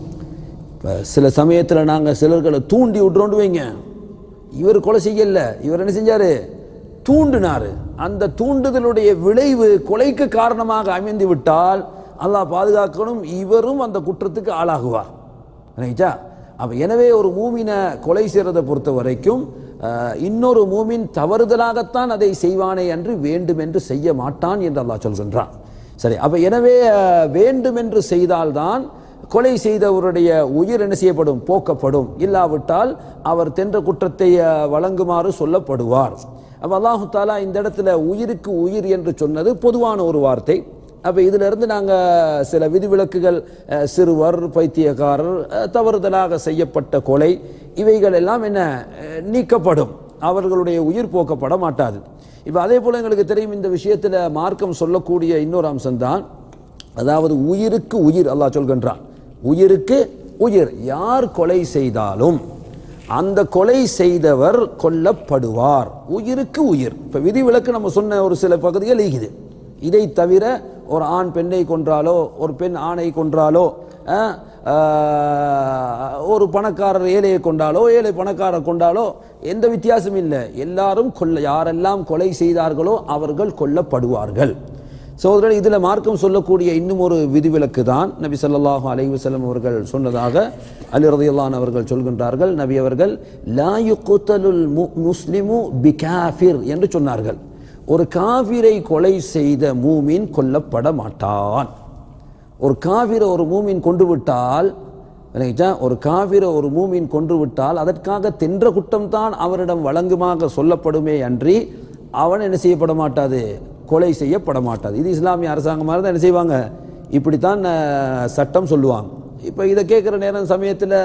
இப்ப சில சமயத்தில் நாங்கள் சிலர்களை தூண்டி விட்றோண்டு வைங்க இவர் கொலை செய்யல இவர் என்ன செஞ்சாரு தூண்டினாரு அந்த தூண்டுதலுடைய விளைவு கொலைக்கு காரணமாக அமைந்து விட்டால் அல்லாஹ் பாதுகாக்கணும் இவரும் அந்த குற்றத்துக்கு ஆளாகுவார் ரைட்டா அப்ப எனவே ஒரு மூமினை கொலை செய்யறதை பொறுத்த வரைக்கும் அஹ், இன்னொரு மூமின் தவறுதலாகத்தான் அதை செய்வானே அன்று வேண்டும் என்று செய்ய மாட்டான் என்று அல்லாஹ் சொல்கின்றான் சரி அப்ப எனவே அஹ், வேண்டும் என்று செய்தால்தான் கொலை செய்தவருடைய உயிர் என்ன செய்யப்படும் போக்கப்படும் இல்லாவிட்டால் அவர் தென்ற குற்றத்தை அஹ், வழங்குமாறு சொல்லப்படுவார் அப்ப அல்லாஹு தாலா இந்த இடத்துல உயிருக்கு உயிர் என்று சொன்னது பொதுவான ஒரு வார்த்தை அப்ப இதுல இருந்து நாங்க சில விதிவிலக்குகள் அஹ், சிறுவர் பைத்தியக்காரர் அஹ், தவறுதலாக செய்யப்பட்ட கொலை இவைகள் எல்லாம் என்ன அஹ், நீக்கப்படும் அவர்களுடைய உயிர் போக்கப்பட மாட்டாது இப்ப அதே போல எங்களுக்கு தெரியும் இந்த விஷயத்துல மார்க்கம் சொல்லக்கூடிய இன்னொரு அம்சம்தான் அதாவது உயிருக்கு உயிர் அல்லாஹ் சொல்கின்றான் உயிருக்கு உயிர் யார் கொலை செய்தாலும் அந்த கொலை செய்தவர் கொல்லப்படுவார் உயிருக்கு உயிர் இப்ப விதிவிலக்கு நம்ம சொன்ன ஒரு சில பகுதிகள் ஈகுது இதை தவிர ஒரு ஆண் பெண்ணை கொன்றாலோ ஒரு பெண் ஆணை கொன்றாலோ அஹ், ஆஹ், ஒரு பணக்காரர் ஏழையை கொண்டாலோ ஏழை பணக்காரர் கொண்டாலோ எந்த வித்தியாசமும் இல்லை எல்லாரும் கொல்ல யாரெல்லாம் கொலை செய்தார்களோ அவர்கள் கொல்லப்படுவார்கள் சகோதரர் இதில் மார்க்கம் சொல்லக்கூடிய இன்னும் ஒரு விதிவிலக்கு தான் நபி ஸல்லல்லாஹு அலைஹி வஸல்லம் அவர்கள் சொன்னதாக அலி ரதியல்லான் அவர்கள் சொல்கின்றார்கள் நபி அவர்கள் லா யுக்தலுல் மு- முஸ்லிமு பிகாஃபிர் என்று சொன்னார்கள் ஒரு காஃபிரை கொலை செய்த மூமின் கொல்லப்பட மாட்டான் ஒரு காவிர ஒரு மூமின் கொண்டு விட்டால் விளங்கிச்சா? ஒரு காவிர ஒரு மூமின் கொன்று விட்டால் அதற்காக தென்ற குற்றம் தான் அவரிடம் வழங்குமாக சொல்லப்படுமே அன்றி அவன் என்ன செய்யப்பட மாட்டாது கொலை செய்யப்பட மாட்டாது இது இஸ்லாமிய அரசாங்கமாக இருந்தால் என்ன செய்வாங்க இப்படித்தான் அஹ், சட்டம் சொல்லுவாங்க இப்போ இதை கேட்குற நேரம் சமயத்தில்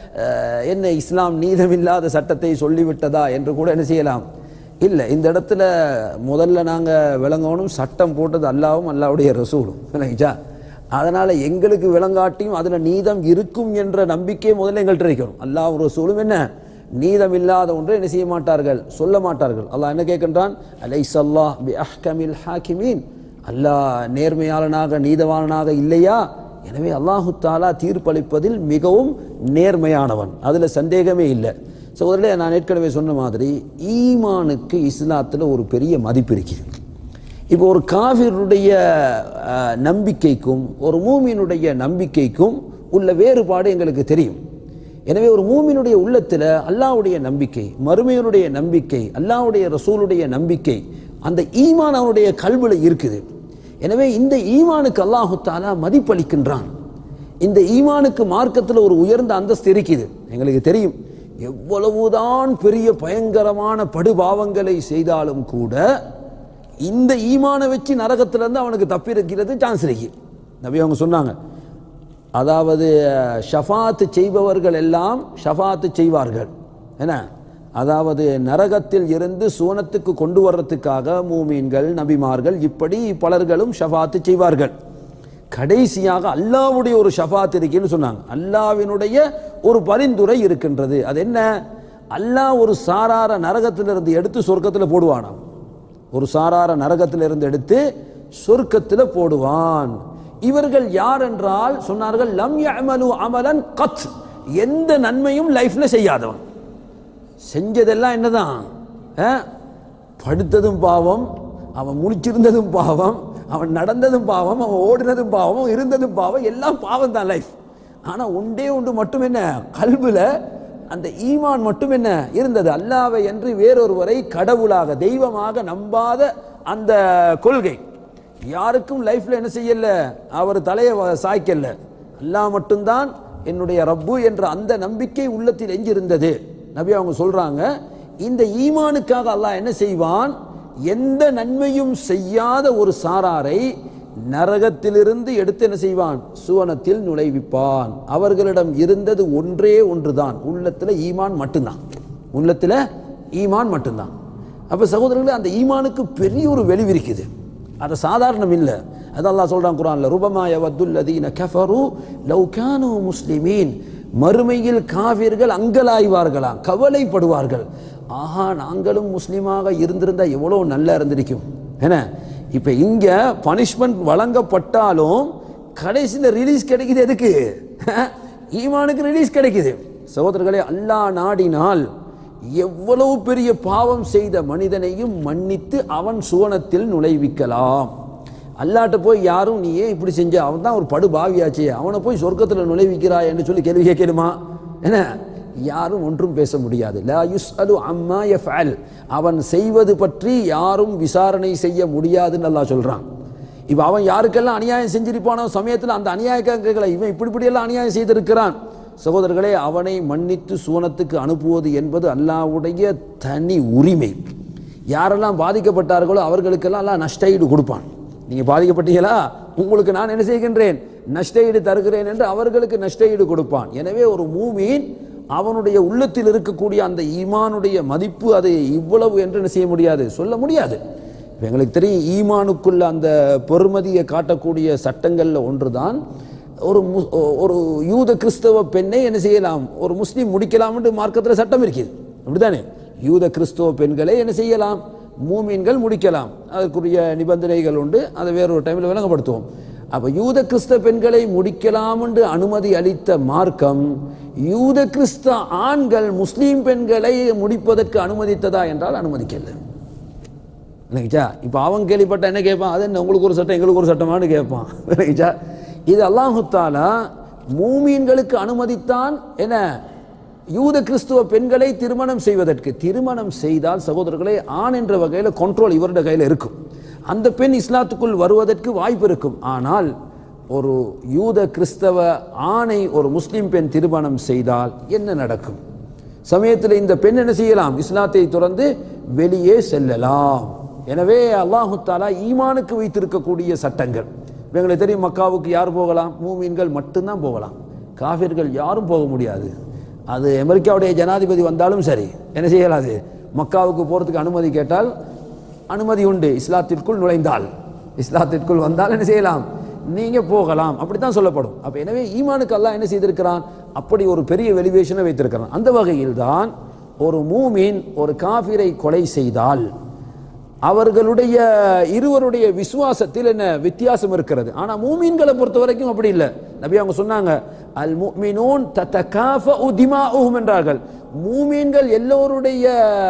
என்ன இஸ்லாம் நீதமில்லாத சட்டத்தை சொல்லிவிட்டதா என்று கூட என்ன செய்யலாம் இல்லை இந்த இடத்துல முதல்ல நாங்கள் விளங்கணும் சட்டம் போட்டது அல்லாவும் அல்லாவுடைய ரசூலும் விளங்கிச்சா அதனால் எங்களுக்கு விளங்காட்டியும் அதில் நீதம் இருக்கும் என்ற நம்பிக்கை முதல்ல எங்கள்கிட்ட இருக்கணும் அல்லாஹ் ரசூலும் என்ன நீதம் இல்லாத ஒன்றை என்ன செய்ய மாட்டார்கள் சொல்ல மாட்டார்கள் அல்லாஹ் என்ன கேட்கின்றான் அலை சல்லாஹ் பி அஹ்கமில் ஹாக்கிமீன் அல்லாஹ் நேர்மையாளனாக நீதவாளனாக இல்லையா எனவே அல்லாஹு தாலா தீர்ப்பளிப்பதில் மிகவும் நேர்மையானவன் அதில் சந்தேகமே இல்லை சகோதரர்களே நான் ஏற்கனவே சொன்ன மாதிரி ஈமானுக்கு இஸ்லாத்தில் ஒரு பெரிய மதிப்பு இருக்குது இப்போ ஒரு காவிருடைய அஹ், நம்பிக்கைக்கும் ஒரு மூமியினுடைய நம்பிக்கைக்கும் உள்ள வேறுபாடு எங்களுக்கு தெரியும் எனவே ஒரு மூமினுடைய உள்ளத்தில் அல்லாஹ்வுடைய நம்பிக்கை மறுமையினுடைய நம்பிக்கை அல்லாஹ்வுடைய ரசூலுடைய நம்பிக்கை அந்த ஈமான் அவனுடைய கல்வில இருக்குது எனவே இந்த ஈமானுக்கு அல்லாஹு தாலா மதிப்பளிக்கின்றான் இந்த ஈமானுக்கு மார்க்கத்தில் ஒரு உயர்ந்த அந்தஸ்து இருக்குது எங்களுக்கு தெரியும் எவ்வளவுதான் பெரிய பயங்கரமான படுபாவங்களை செய்தாலும் கூட இந்த ஈமானை வச்சு நரகத்துல இருந்து அவனுக்கு தப்பிருக்கிறது சான்ஸ் இருக்கு நபி அவங்க சொன்னாங்க அதாவது ஷஃபாத்து செய்பவர்கள் எல்லாம் ஷஃபாத்து செய்வார்கள் என்ன அதாவது நரகத்தில் இருந்து சூனத்துக்கு கொண்டு வர்றதுக்காக மூமீன்கள் நபிமார்கள் இப்படி பலர்களும் ஷஃபாத்து செய்வார்கள் கடைசியாக அல்லாவுடைய ஒரு ஷஃபாத் இருக்குன்னு சொன்னாங்க அல்லாவினுடைய ஒரு பரிந்துரை இருக்கின்றது அது என்ன அல்லாஹ் ஒரு சாரார நரகத்திலிருந்து எடுத்து சொர்க்கத்தில் போடுவானாம் ஒரு சாரார நரகத்திலிருந்து எடுத்து சொர்க்கத்தில் போடுவான் இவர்கள் யார் என்றால் சொன்னார்கள் லம் யஅமலு அமலன் கத் எந்த நன்மையும் லைஃப்ல செய்யாதவன் செஞ்சதெல்லாம் என்னதான் அஹ்? படுத்ததும் பாவம் அவன் முழிச்சிருந்ததும் பாவம் அவன் நடந்ததும் பாவம் அவன் ஓடினதும் பாவம் அவன் இருந்ததும் பாவம் எல்லாம் பாவம் தான் லைஃப் ஆனா ஒன்றே ஒன்று மட்டும் என்ன கல்புல அந்த ஈமான் மட்டும் என்ன இருந்தது அல்லாவை என்று வேறொருவரை கடவுளாக தெய்வமாக நம்பாத அந்த கொள்கை யாருக்கும் லைஃப்ல என்ன செய்யல அவர் தலையை வ- சாய்க்கல அல்லாஹ் மட்டும்தான் என்னுடைய ரப்பு என்ற அந்த நம்பிக்கை உள்ளத்தில் எஞ்சிருந்தது நபி அவங்க சொல்றாங்க இந்த ஈமானுக்காக அல்லாஹ் என்ன செய்வான் எந்த நன்மையும் செய்யாத ஒரு சாராரை நரகத்திலிருந்து எடுத்து என்ன செய்வான் சுவனத்தில் நுழைவிப்பான் அவர்களிடம் இருந்தது ஒன்றே ஒன்றுதான் உள்ளத்துல ஈமான் மட்டும்தான் உள்ளத்துல ஈமான் மட்டும்தான் அப்ப சகோதரர்களே அந்த ஈமானுக்கு பெரிய ஒரு வெளிவு இருக்குது அது சாதாரணம் இல்லை அது அல்லாஹ் சொல்றான் குரான்ல ருபமா யவத்துல்லதீன கஃபரு லவ் கானு முஸ்லிமீன் மறுமையில் காவிர்கள் அங்கலாய்வார்களாம் கவலைப்படுவார்கள் ஆஹா நாங்களும் முஸ்லீமாக இருந்திருந்தா எவ்வளவு நல்லா இருந்திருக்கும் என்ன இப்ப இங்க பனிஷ்மெண்ட் வழங்கப்பட்டாலும் கடைசியில் ரிலீஸ் கிடைக்குது எதுக்கு ஈமானுக்கு ரிலீஸ் கிடைக்குது சகோதரர்களே அல்லாஹ் நாடினால் எவ்வளவு பெரிய பாவம் செய்த மனிதனையும் மன்னித்து அவன் சுவனத்தில் நுழைவிக்கலாம் அல்லாட்ட போய் யாரும் நீ ஏன் இப்படி செஞ்ச அவன் தான் ஒரு படு பாவியாச்சே அவனை போய் சொர்க்கத்தில் நுழைவிக்கிறாய் என்று சொல்லி கேள்வி கேட்கணுமா என்ன யாரும் ஒன்றும் பேச முடியாது லா யுஸ்அலு அம்மா யஃஅல் அவன் செய்வது பற்றி யாரும் விசாரணை செய்ய முடியாதுன்னு அல்லாஹ் சொல்றான் இப்போ அவன் யாருக்கெல்லாம் அநியாயம் செஞ்சிருப்பானோ சமயத்தில் அந்த அநியாயக்காரர்களை இவன் இப்படி இப்படியெல்லாம் அநியாயம் செய்திருக்கிறான் சகோதரர்களே அவனை மன்னித்து சூனத்துக்கு அனுப்புவது என்பது அல்லாஹ்வுடைய தனி உரிமை யாரெல்லாம் பாதிக்கப்பட்டார்களோ அவர்களுக்கெல்லாம் அல்லாஹ் நஷ்டஈடு கொடுப்பான் நீங்க பாதிக்கப்பட்டீங்களா உங்களுக்கு நான் என்ன செய்கின்றேன் நஷ்டஈடு தருகிறேன் என்று அவர்களுக்கு நஷ்டஈடு கொடுப்பான் எனவே ஒரு மூமீன் அவனுடைய உள்ளத்தில் இருக்கக்கூடிய அந்த ஈமானுடைய மதிப்பு அது இவ்வளவு என்று என்ன செய்ய முடியாது சொல்ல முடியாது இப்ப எங்களுக்கு தெரியும் ஈமானுக்குள்ள அந்த பெருமதியை காட்டக்கூடிய சட்டங்கள்ல ஒன்றுதான் ஒரு மு- ஒரு யூத கிறிஸ்தவ பெண்ணை என்ன செய்யலாம் ஒரு முஸ்லீம் முடிக்கலாம் என்று மார்க்கத்தில் சட்டம் இருக்குது அப்படிதானே யூத கிறிஸ்தவ பெண்களை என்ன செய்யலாம் மூமீன்கள் முடிக்கலாம் அதுக்குரிய நிபந்தனைகள் உண்டு அதை வேறொரு டைமில் விளங்கப்படுத்துவோம் அப்ப யூத கிறிஸ்தவ பெண்களை முடிக்கலாம் என்று அனுமதி அளித்த மார்க்கம் யூத கிறிஸ்த ஆண்கள் முஸ்லீம் பெண்களை முடிப்பதற்கு அனுமதித்ததா என்றால் அனுமதிக்கல இல்லைங்கச்சா இப்போ அவன் கேள்விப்பட்ட என்ன கேட்பான் அது என்ன உங்களுக்கு ஒரு சட்டம் எங்களுக்கு ஒரு சட்டமானு கேட்பான் இல்லைங்கச்சா இது அல்லாஹு தாலா மூமீன்களுக்கு அனுமதித்தான் என்ன யூத கிறிஸ்துவ பெண்களை திருமணம் செய்வதற்கு திருமணம் செய்தால் சகோதரர்களே ஆண் என்ற வகையில் கண்ட்ரோல் இவருடைய கையில் இருக்கும் அந்த பெண் இஸ்லாத்துக்குள் வருவதற்கு வாய்ப்பு இருக்கும் ஆனால் ஒரு யூத கிறிஸ்தவ ஆணை ஒரு முஸ்லிம் பெண் திருமணம் செய்தால் என்ன நடக்கும் சமயத்தில் இந்த பெண் என்ன செய்யலாம் இஸ்லாத்தை துறந்து வெளியே செல்லலாம் எனவே அல்லாஹு தாலா ஈமானுக்கு வைத்திருக்கக்கூடிய சட்டங்கள் இப்ப எங்களுக்கு தெரியும் மக்காவுக்கு யார் போகலாம் மூமீன்கள் மட்டும்தான் போகலாம் காஃபிர்கள் யாரும் போக முடியாது அது அமெரிக்காவுடைய ஜனாதிபதி வந்தாலும் சரி என்ன செய்யலாது மக்காவுக்கு போகிறதுக்கு அனுமதி கேட்டால் அனுமதி உண்டு இஸ்லாத்திற்குள் நுழைந்தால் இஸ்லாத்திற்குள் வந்தால் என்ன செய்யலாம் நீங்க போகலாம் அப்படித்தான் சொல்லப்படும் அப்ப எனவே ஈமானுக்கு அல்லாஹ் என்ன செய்திருக்கிறான் அப்படி ஒரு பெரிய வெலிவேஷனை வைத்திருக்கிறான் அந்த வகையில் தான் ஒரு மூமின் ஒரு காஃபிரை கொலை செய்தால் அவர்களுடைய இருவருடைய விசுவாசத்தில் என்ன வித்தியாசம் இருக்கிறது ஆனா மூமீன்களை பொறுத்த வரைக்கும் அப்படி இல்லை நபி அவங்க சொன்னாங்க அல் முஃமினூன் தத்தகாஃபஉ திமாஉஹும் என்றார்கள் மூமீன்கள் எல்லோருடைய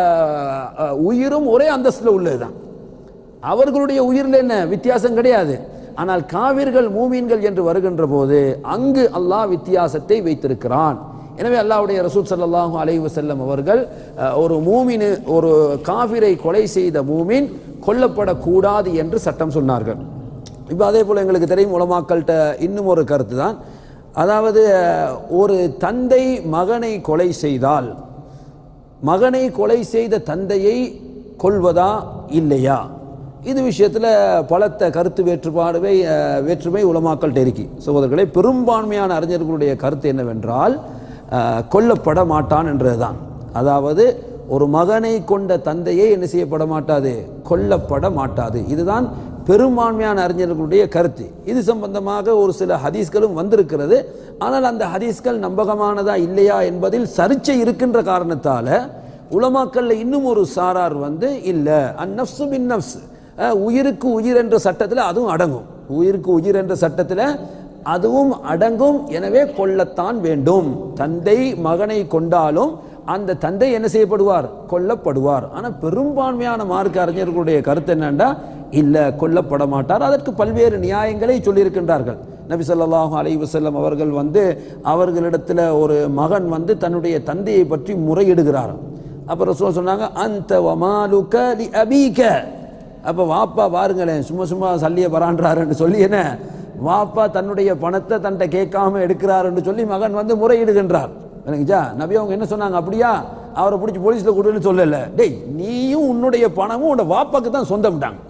அஹ், உயிரும் ஒரே அந்தஸ்துல உள்ளதுதான் அவர்களுடைய உயிரில் என்ன வித்தியாசம் கிடையாது ஆனால் காவிர்கள் மூமீன்கள் என்று வருகின்ற போது அங்கு அல்லாஹ் வித்தியாசத்தை வைத்திருக்கிறான் எனவே அல்லாஹ்வுடைய ரசூல் ஸல்லல்லாஹு அலைஹி வஸல்லம் அவர்கள் அஹ், ஒரு மூமினு ஒரு காவிரை கொலை செய்த மூமின் கொல்லப்படக்கூடாது என்று சட்டம் சொன்னார்கள் இப்போ அதே போல் எங்களுக்கு தெரியும் உலமாக்கள்கிட்ட இன்னும் ஒரு கருத்து தான் அதாவது அஹ், ஒரு தந்தை மகனை கொலை செய்தால் மகனை கொலை செய்த தந்தையை கொல்வதா இல்லையா இது விஷயத்தில் பலத்த கருத்து வேற்றுப்பாடுவை அஹ், வேற்றுமை உலமாக்கள்கிட்ட இருக்கி சகோதரர்களே பெரும்பான்மையான அறிஞர்களுடைய கருத்து என்னவென்றால் அஹ், கொல்லப்பட மாட்டான் என்றதுதான் அதாவது ஒரு மகனை கொண்ட தந்தையை என்ன செய்யப்பட மாட்டாது கொல்லப்பட மாட்டாது இதுதான் பெரும்பான்மையான அறிஞர்களுடைய கருத்து இது சம்பந்தமாக ஒரு சில ஹதீஸ்களும் வந்திருக்கிறது ஆனால் அந்த ஹதீஸ்கள் நம்பகமானதா இல்லையா என்பதில் சர்ச்சை இருக்கின்ற காரணத்தால உலமாக்கல்ல இன்னும் ஒரு சாரார் வந்து இல்ல அந்நப்சு பின் நப்ஸ் அஹ், உயிருக்கு உயிர் என்ற சட்டத்தில் அதுவும் அடங்கும் உயிருக்கு உயிர் என்ற சட்டத்தில் அதுவும் அடங்கும் எனவே கொல்லத்தான் வேண்டும் தந்தை மகனை கொண்டாலும் அந்த தந்தை என்ன செய்யப்படுவார் கொல்லப்படுவார் ஆனால் பெரும்பான்மையான மார்க்க அறிஞர்களுடைய கருத்து என்னன்னா இல்ல கொல்லப்பட மாட்டார் அதற்கு பல்வேறு நியாயங்களை சொல்லியிருக்கின்றார்கள் நபி ஸல்லல்லாஹு அலைஹி வஸல்லம் அவர்கள் வந்து அவர்களிடத்துல ஒரு மகன் வந்து தன்னுடைய தந்தையை பற்றி முறையிடுகிறார் அப்ப ரசூல் சொன்னாங்க அந்த வமாலுக லி அபீக அப்ப வாப்பா பாருங்களேன் சும்மா சும்மா சல்லிய பரான்றாருன்னு சொல்லி என்ன வாப்பா தன்னுடைய பணத்தை தன்ட்ட கேட்காம எடுக்கிறாருன்னு சொல்லி மகன் வந்து முறையிடுகின்றார் எனக்குச்சா நபி அவங்க என்ன சொன்னாங்க அப்படியா அவரை பிடிச்சி போலீஸ்ல கொடுன்னு சொல்லல டேய் நீயும் உன்னுடைய பணமும் உன்னோட வாப்பாக்கு தான் சொந்தம்ட்டாங்க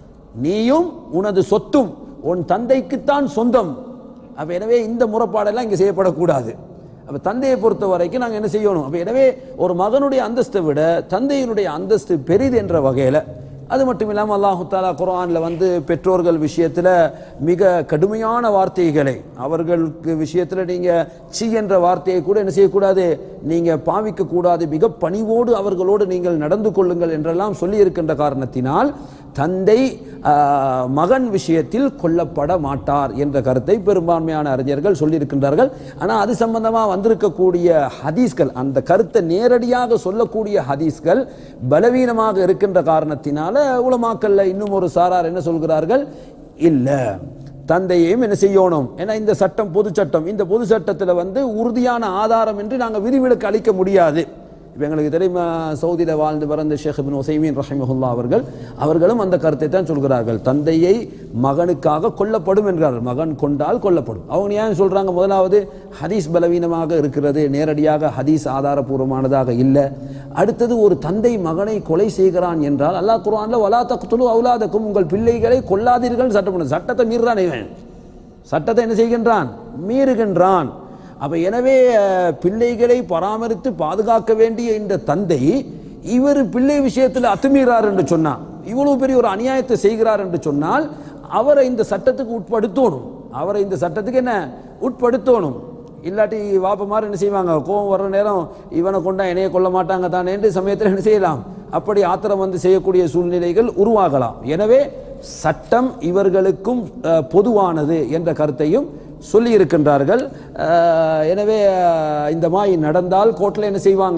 நீயும் உனது சொத்தும் உன் தந்தைக்குத்தான் சொந்தம் அப்ப எனவே இந்த முறைப்பாடெல்லாம் இங்க செய்யப்படக்கூடாது அப்ப தந்தையை பொறுத்த வரைக்கும் நாங்க என்ன செய்யணும் அப்ப எனவே ஒரு மகனுடைய அந்தஸ்தை விட தந்தையினுடைய அந்தஸ்து பெரிது என்ற வகையில அது மட்டும் இல்லாமல் அல்லாஹு தாலா குர்ஆன்ல வந்து பெற்றோர்கள் விஷயத்துல மிக கடுமையான வார்த்தைகளை அவர்களுக்கு விஷயத்துல நீங்க சி என்ற வார்த்தையை கூட என்ன செய்யக்கூடாது நீங்க பாவிக்க கூடாது மிக பணிவோடு அவர்களோடு நீங்கள் நடந்து கொள்ளுங்கள் என்றெல்லாம் சொல்லி இருக்கின்ற காரணத்தினால் தந்தை ஆஹ், மகன் விஷயத்தில் கொல்லப்பட மாட்டார் என்ற கருத்தை பெரும்பான்மையான அறிஞர்கள் சொல்லியிருக்கின்றார்கள் ஆனால் அது சம்பந்தமாக வந்திருக்கக்கூடிய ஹதீஸ்கள் அந்த கருத்தை நேரடியாக சொல்லக்கூடிய ஹதீஸ்கள் பலவீனமாக இருக்கின்ற காரணத்தினால உலமாக்கல்ல இன்னும் ஒரு சாரார் என்ன சொல்கிறார்கள் இல்லை தந்தையையும் என்ன செய்யணும் ஏன்னா இந்த சட்டம் பொது சட்டம் இந்த பொது சட்டத்தில் வந்து உறுதியான ஆதாரம் என்று நாங்கள் விதிவிலக்கு அளிக்க முடியாது இப்போ எங்களுக்கு தெரியுமா சவுதியில் வாழ்ந்து பிறந்த ஷேக் இபின் ஒசைமீன் ரஹிமஹுல்லா அவர்கள் அவர்களும் அந்த கருத்தை தான் சொல்கிறார்கள் தந்தையை மகனுக்காக கொல்லப்படும் என்கிறார்கள் மகன் கொண்டால் கொல்லப்படும் அவங்க ஏன் சொல்றாங்க முதலாவது ஹதீஸ் பலவீனமாக இருக்கிறது நேரடியாக ஹதீஸ் ஆதாரபூர்வமானதாக இல்லை அடுத்தது ஒரு தந்தை மகனை கொலை செய்கிறான் என்றால் அல்லாஹ் குர்ஆன்ல வலா தக்துலு அவுலாதக்கும் உங்கள் பிள்ளைகளை கொல்லாதீர்கள் சட்டம் பண்ணு. சட்டத்தை மீறான் இவன் சட்டத்தை என்ன செய்கின்றான் மீறுகின்றான் அப்ப எனவே அஹ், பிள்ளைகளை பராமரித்து பாதுகாக்க வேண்டிய இந்த தந்தை இவர் பிள்ளை விஷயத்தில் அத்துமீறார் என்று சொன்னார் இவ்வளவு பெரிய ஒரு அநியாயத்தை செய்கிறார் என்று சொன்னால் அவரை இந்த சட்டத்துக்கு உட்படுத்தணும் அவரை இந்த சட்டத்துக்கு என்ன உட்படுத்தணும் இல்லாட்டி வாப்பமார் என்ன செய்வாங்க கோவம் வர்ற நேரம் இவனை கொண்டா என்னைய கொல்ல மாட்டாங்க தானே என்று சமயத்தில் என்ன செய்யலாம் அப்படி ஆத்திரம் வந்து செய்யக்கூடிய சூழ்நிலைகள் உருவாகலாம் எனவே சட்டம் இவர்களுக்கும் அஹ், பொதுவானது என்ற கருத்தையும் சொல்லி இருக்கின்றார்கள் அஹ், எனவே அஹ், இந்த மாதிரி நடந்தால் கோர்ட்டில் என்ன செய்வாங்க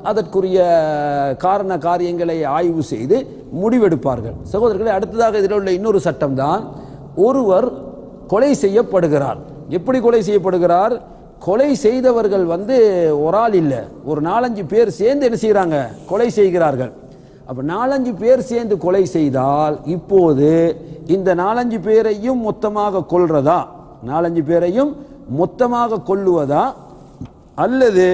அதற்குரிய காரண காரியங்களை ஆய்வு செய்து முடிவெடுப்பார்கள் சகோதரர்களே அடுத்ததாக இதில் உள்ள இன்னொரு சட்டம்தான் ஒருவர் கொலை செய்யப்படுகிறார் எப்படி கொலை செய்யப்படுகிறார் கொலை செய்தவர்கள் வந்து ஒரு ஆள் இல்லை ஒரு நாலஞ்சு பேர் சேர்ந்து என்ன செய்கிறாங்க கொலை செய்கிறார்கள் அப்ப நாலஞ்சு பேர் சேர்ந்து கொலை செய்தால் இப்போது இந்த நாலஞ்சு பேரையும் மொத்தமாக கொல்றதா நாலஞ்சு பேரையும் மொத்தமாக கொல்லுவதா அல்லது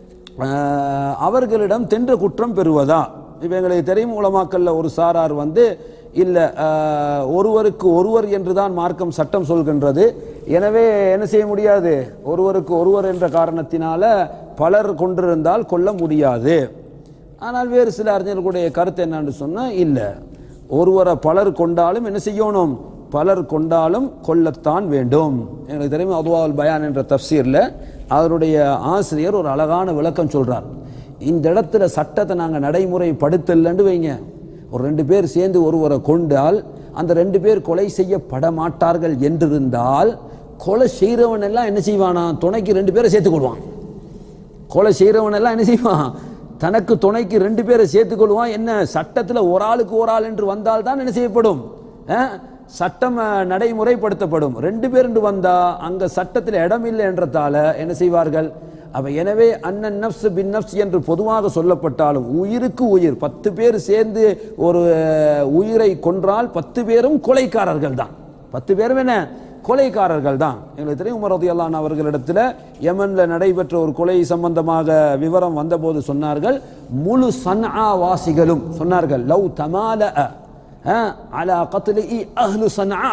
ஆஹ், அவர்களிடம் தென்ற குற்றம் பெறுவதா இப்போ எங்களுக்கு தெரியும் உலமாக்கல்ல ஒரு சாரார் வந்து இல்லை ஒருவருக்கு ஒருவர் என்று தான் மார்க்கம் சட்டம் சொல்கின்றது எனவே என்ன செய்ய முடியாது ஒருவருக்கு ஒருவர் என்ற காரணத்தினால பலர் கொண்டிருந்தால் கொல்ல முடியாது ஆனால் வேறு சில அறிஞர்களுடைய கருத்து என்னன்னு சொன்னால் இல்லை ஒருவரை பலர் கொண்டாலும் என்ன செய்யணும் பலர் கொண்டாலும் கொல்லத்தான் வேண்டும் எனக்கு தெரியும் அதுவால் பயான் என்ற தஃசீரில் அவருடைய ஆசிரியர் ஒரு அழகான விளக்கம் சொல்றார் இந்த இடத்துல சட்டத்தை நாங்கள் நடைமுறைப்படுத்தலன்னு வைங்க ஒரு ரெண்டு பேர் சேர்ந்து ஒருவரை கொண்டால் அந்த ரெண்டு பேர் கொலை செய்யப்பட மாட்டார்கள் என்றிருந்தால் கொலை செய்கிறவன் எல்லாம் என்ன செய்வானா துணைக்கு ரெண்டு பேரை சேர்த்துக் கொள்வான் கொலை செய்கிறவன் எல்லாம் என்ன செய்வான் தனக்கு துணைக்கு ரெண்டு பேரை சேர்த்துக் கொள்வான் என்ன சட்டத்தில் ஒரு ஆளுக்கு ஒரு ஆள் என்று வந்தால் தான் என்ன செய்யப்படும் அஹ், சட்டம் அஹ், நடைமுறைப்படுத்தப்படும் ரெண்டு பேர் என்று வந்தா அங்க சட்டத்தில் இடம் இல்லை என்றதால என்ன செய்வார்கள் அப்ப எனவே அண்ணன் நப்ஸ் பின் நப்ஸ் என்று பொதுவாக சொல்லப்பட்டாலும் உயிருக்கு உயிர் பத்து பேர் சேர்ந்து ஒரு அஹ், உயிரை கொன்றால் பத்து பேரும் கொலைக்காரர்கள் தான் பத்து பேரும் என்ன கொலைக்காரர்கள் தான் எங்களுக்கு தெரியும் உமர் ரதியல்லான் அவர்களிடத்தில் யமன்ல நடைபெற்ற ஒரு கொலை சம்பந்தமாக விவரம் வந்தபோது சொன்னார்கள் முழு சன்ஆ வாசிகளும் சொன்னார்கள் லவ் தமால அலா கத்லி அஹ்லு சன்ஆ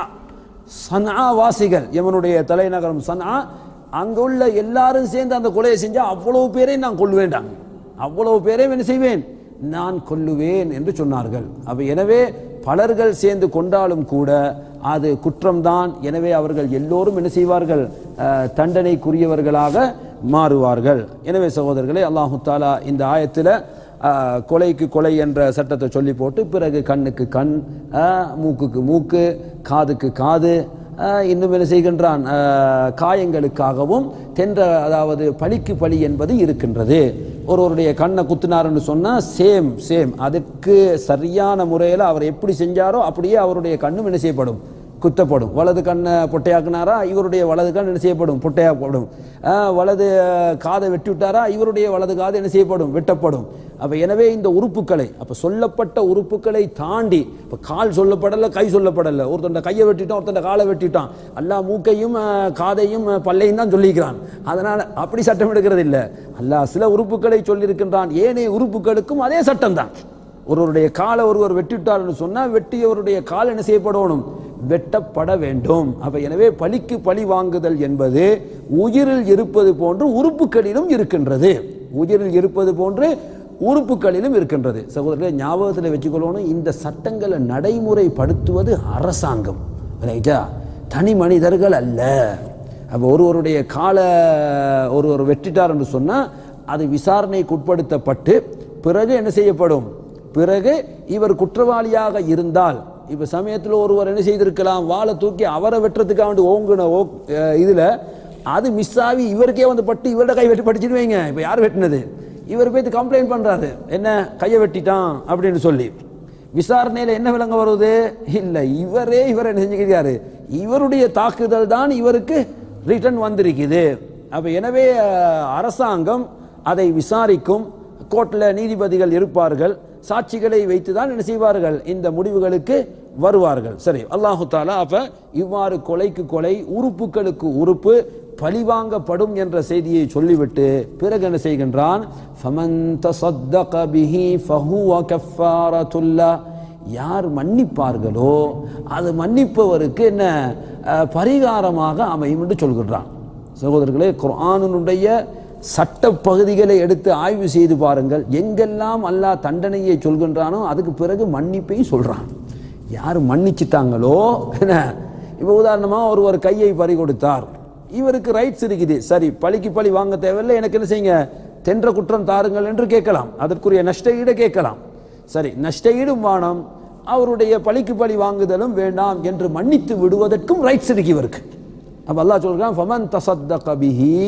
சன்ஆ வாசிகள் யமனுடைய தலைநகரம் சன்ஆ அங்க உள்ள எல்லாரும் சேர்ந்து அந்த கொலையை செஞ்சா அவ்வளவு பேரையும் நான் கொள்வேண்டாங்க அவ்வளவு பேரையும் என்ன செய்வேன் நான் கொல்லுவேன் என்று சொன்னார்கள் அப்ப எனவே பலர்கள் சேர்ந்து கொண்டாலும் கூட அது குற்றம்தான் எனவே அவர்கள் எல்லோரும் என்ன செய்வார்கள் அஹ், தண்டனைக்குரியவர்களாக மாறுவார்கள் எனவே சகோதரர்களே அல்லாஹு தாலா இந்த ஆயத்தில் அஹ், கொலைக்கு கொலை என்ற சட்டத்தை சொல்லி போட்டு பிறகு கண்ணுக்கு கண் அஹ், மூக்குக்கு மூக்கு காதுக்கு காது அஹ், இன்னும் என்ன செய்கின்றான் அஹ், காயங்களுக்காகவும் தென்ற அதாவது பலிக்கு பலி என்பது இருக்கின்றது ஒருவருடைய கண்ணை குத்தினாருன்னு சொன்னால் சேம் சேம் அதுக்கு சரியான முறையில் அவர் எப்படி செஞ்சாரோ அப்படியே அவருடைய கண்ணும் என்ன செய்யப்படும் குத்தப்படும் வலது கண்ணை பொட்டையாக்குனாரா இவருடைய வலது கண் என்ன செய்யப்படும் பொட்டையாக்கப்படும் ஆஹ், வலது அஹ், காதை வெட்டி விட்டாரா இவருடைய வலது காது என்ன செய்யப்படும் வெட்டப்படும் அப்ப எனவே இந்த உறுப்புகளை அப்ப சொல்லப்பட்ட உறுப்புகளை தாண்டி இப்ப கால் சொல்லப்படல கை சொல்லப்படல ஒருத்தண்ட கையை வெட்டிட்டான் ஒருத்தண்ட காலை வெட்டிட்டான் அல்லா மூக்கையும் அஹ், காதையும் அஹ், பல்லையும் தான் சொல்லிக்கிறான் அதனால அப்படி சட்டம் எடுக்கிறது இல்லை அல்லாஹ் சில உறுப்புகளை சொல்லியிருக்கின்றான் ஏனைய உறுப்புகளுக்கும் அதே சட்டம் தான் ஒருவருடைய காலை ஒருவர் வெட்டிவிட்டார்னு சொன்னால் வெட்டியவருடைய கால் என்ன செய்யப்படணும் வெட்டப்பட வேண்டும் அப்ப எனவே பலிக்கு பழி வாங்குதல் என்பது உயிரில் இருப்பது போன்று உறுப்புகளிலும் இருக்கின்றது உயிரில் இருப்பது போன்று உறுப்புகளிலும் இருக்கின்றது சகோதரர்களை ஞாபகத்தில் வச்சுக்கொள்ளணும் இந்த சட்டங்களை நடைமுறைப்படுத்துவது அரசாங்கம் ரைட்டா தனி மனிதர்கள் அல்ல அப்போ ஒருவருடைய காலை ஒருவர் வெட்டிட்டார் என்று சொன்னால் அது விசாரணைக்கு உட்படுத்தப்பட்டு பிறகு என்ன செய்யப்படும் பிறகு இவர் குற்றவாளியாக இருந்தால் இப்ப சமயத்தில் ஒருவர் என்ன செய்திருக்கலாம் வாளை தூக்கி அவரை வெட்டுறதுக்காக வேண்டி ஓங்குன ஓ அஹ் இதுல அது மிஸ் ஆகி இவருக்கே வந்து பட்டு இவரோட கை வெட்டி படிச்சுட்டு வைங்க இப்ப யார் வெட்டினது இவர் போய் கம்ப்ளைண்ட் பண்றாரு என்ன கையை வெட்டிட்டான் அப்படின்னு சொல்லி விசாரணையில என்ன விளங்க வருது இல்ல இவரே இவர் என்ன செஞ்சுக்கிறாரு இவருடைய தாக்குதல் தான் இவருக்கு ரிட்டர்ன் வந்திருக்குது அப்ப எனவே அஹ், அரசாங்கம் அதை விசாரிக்கும் கோர்ட்ல நீதிபதிகள் இருப்பார்கள் சாட்சிகளை வைத்துதான் என்ன செய்வார்கள் இந்த முடிவுகளுக்கு வருவார்கள் சரி அல்லாஹு தாலா அப்ப இவ்வாறு கொலைக்கு கொலை உறுப்புகளுக்கு உறுப்பு பழிவாங்கப்படும் என்ற செய்தியை சொல்லிவிட்டு பிறகு என்ன செய்கின்றான் فَمَن تَصَدَّقَ بِهِ فَهُوَ كَفَّارَةٌ لَهُ. யார் மன்னிப்பார்களோ அது மன்னிப்பவருக்கு என்ன அஹ், பரிகாரமாக அமையும் என்று சொல்கின்றான் சகோதரர்களே குர்ஆனுடைய சட்ட பகுதிகளை எடுத்து ஆய்வு செய்து பாருங்கள் எங்கெல்லாம் அல்லாஹ் தண்டனையை சொல்கின்றானோ அதுக்கு பிறகு மன்னிப்பையும் சொல்றான் யார் மன்னிச்சிட்டாங்களோ என்ன இப்போ உதாரணமா ஒருவர் கையை பறி கொடுத்தார் இவருக்கு ரைட்ஸ் இருக்குது சரி பழிக்கு பழி வாங்க தேவையில்லை எனக்கு என்ன செய்யுங்க தென்ற குற்றம் தாருங்கள் என்று கேட்கலாம் அதற்குரிய நஷ்ட ஈடு கேட்கலாம் சரி நஷ்ட ஈடும் வானம் அவருடைய பழிக்கு பழி வாங்குதலும் வேண்டாம் என்று மன்னித்து விடுவதற்கும் ரைட்ஸ் இருக்கு இவருக்கு அப்ப அல்லாஹ் சொல்றான் ஃபமன் தசத்தக பிஹி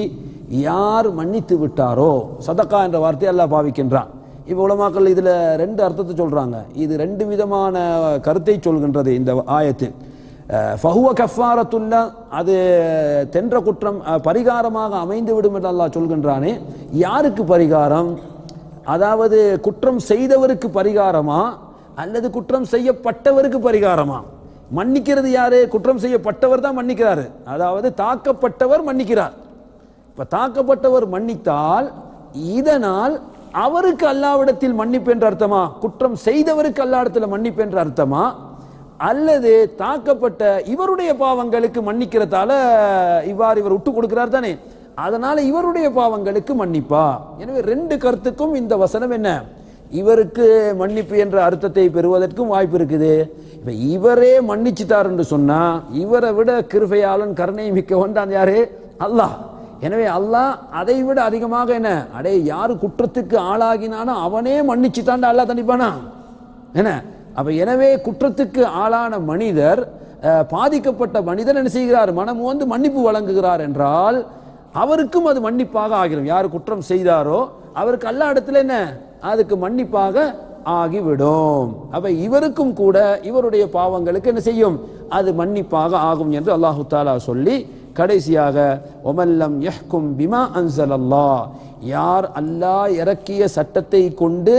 யார் மன்னித்து விட்டாரோ சதக்கா என்ற வார்த்தையை அல்லாஹ் பாவிக்கின்றான் இப்போ உலமாக்கள் இதில் ரெண்டு அர்த்தத்தை சொல்றாங்க இது ரெண்டு விதமான கருத்தை சொல்கின்றது இந்த ஆயத்தில் அஹ், ஃபஹுவ கஃபாரத்துல்லா அது தென்ற குற்றம் அஹ், பரிகாரமாக அமைந்து விடும் என்று அல்லாஹ் சொல்கின்றானே யாருக்கு பரிகாரம் அதாவது குற்றம் செய்தவருக்கு பரிகாரமா அல்லது குற்றம் செய்யப்பட்டவருக்கு பரிகாரமா மன்னிக்கிறது யாரு குற்றம் செய்யப்பட்டவர் தான் மன்னிக்கிறாரு அதாவது தாக்கப்பட்டவர் மன்னிக்கிறார் இப்ப தாக்கப்பட்டவர் மன்னித்தால் இதனால் அவருக்கு அல்லாவிடத்தில் மன்னிப்பு என்ற அர்த்தமா குற்றம் செய்தவருக்கு அல்லாவிடத்தில் மன்னிப்பு என்ற அர்த்தமா அல்லது தாக்கப்பட்ட இவருடைய பாவங்களுக்கு மன்னிக்கிறதால இவ்வாறு இவர் விட்டு கொடுக்கிறார் தானே அதனால இவருடைய பாவங்களுக்கு மன்னிப்பா எனவே ரெண்டு கருத்துக்கும் இந்த வசனம் என்ன இவருக்கு மன்னிப்பு என்ற அர்த்தத்தை பெறுவதற்கும் வாய்ப்பு இருக்குது இப்ப இவரே மன்னிச்சிட்டார் என்று சொன்னா இவரை விட கிருபையாளன் கருணை மிக்கவன் தான் யாரு அல்லாஹ் எனவே அல்லாஹ் அதை விட அதிகமாக என்ன அடே யாரு குற்றத்துக்கு ஆளாகினானோ அவனே மன்னிச்சுட்டான்டா அல்லாஹ் தண்டிப்பானா என்ன அப்ப எனவே குற்றத்துக்கு ஆளான மனிதர் அஹ், பாதிக்கப்பட்ட மனிதர் என்ன செய்கிறார் மனம் வந்து மன்னிப்பு வழங்குகிறார் என்றால் அவருக்கும் அது மன்னிப்பாக ஆகிரும் யார் குற்றம் செய்தாரோ அவருக்கு அல்லா இடத்துல என்ன அதுக்கு மன்னிப்பாக ஆகிவிடும் அப்ப இவருக்கும் கூட இவருடைய பாவங்களுக்கு என்ன செய்யும் அது மன்னிப்பாக ஆகும் என்று அல்லாஹு தாலா சொல்லி கடைசியாக ஒமல்லம் யஹ்கும் பிமா அன்சல் அல்லாஹ் யார் அல்லாஹ் இறக்கிய சட்டத்தை கொண்டு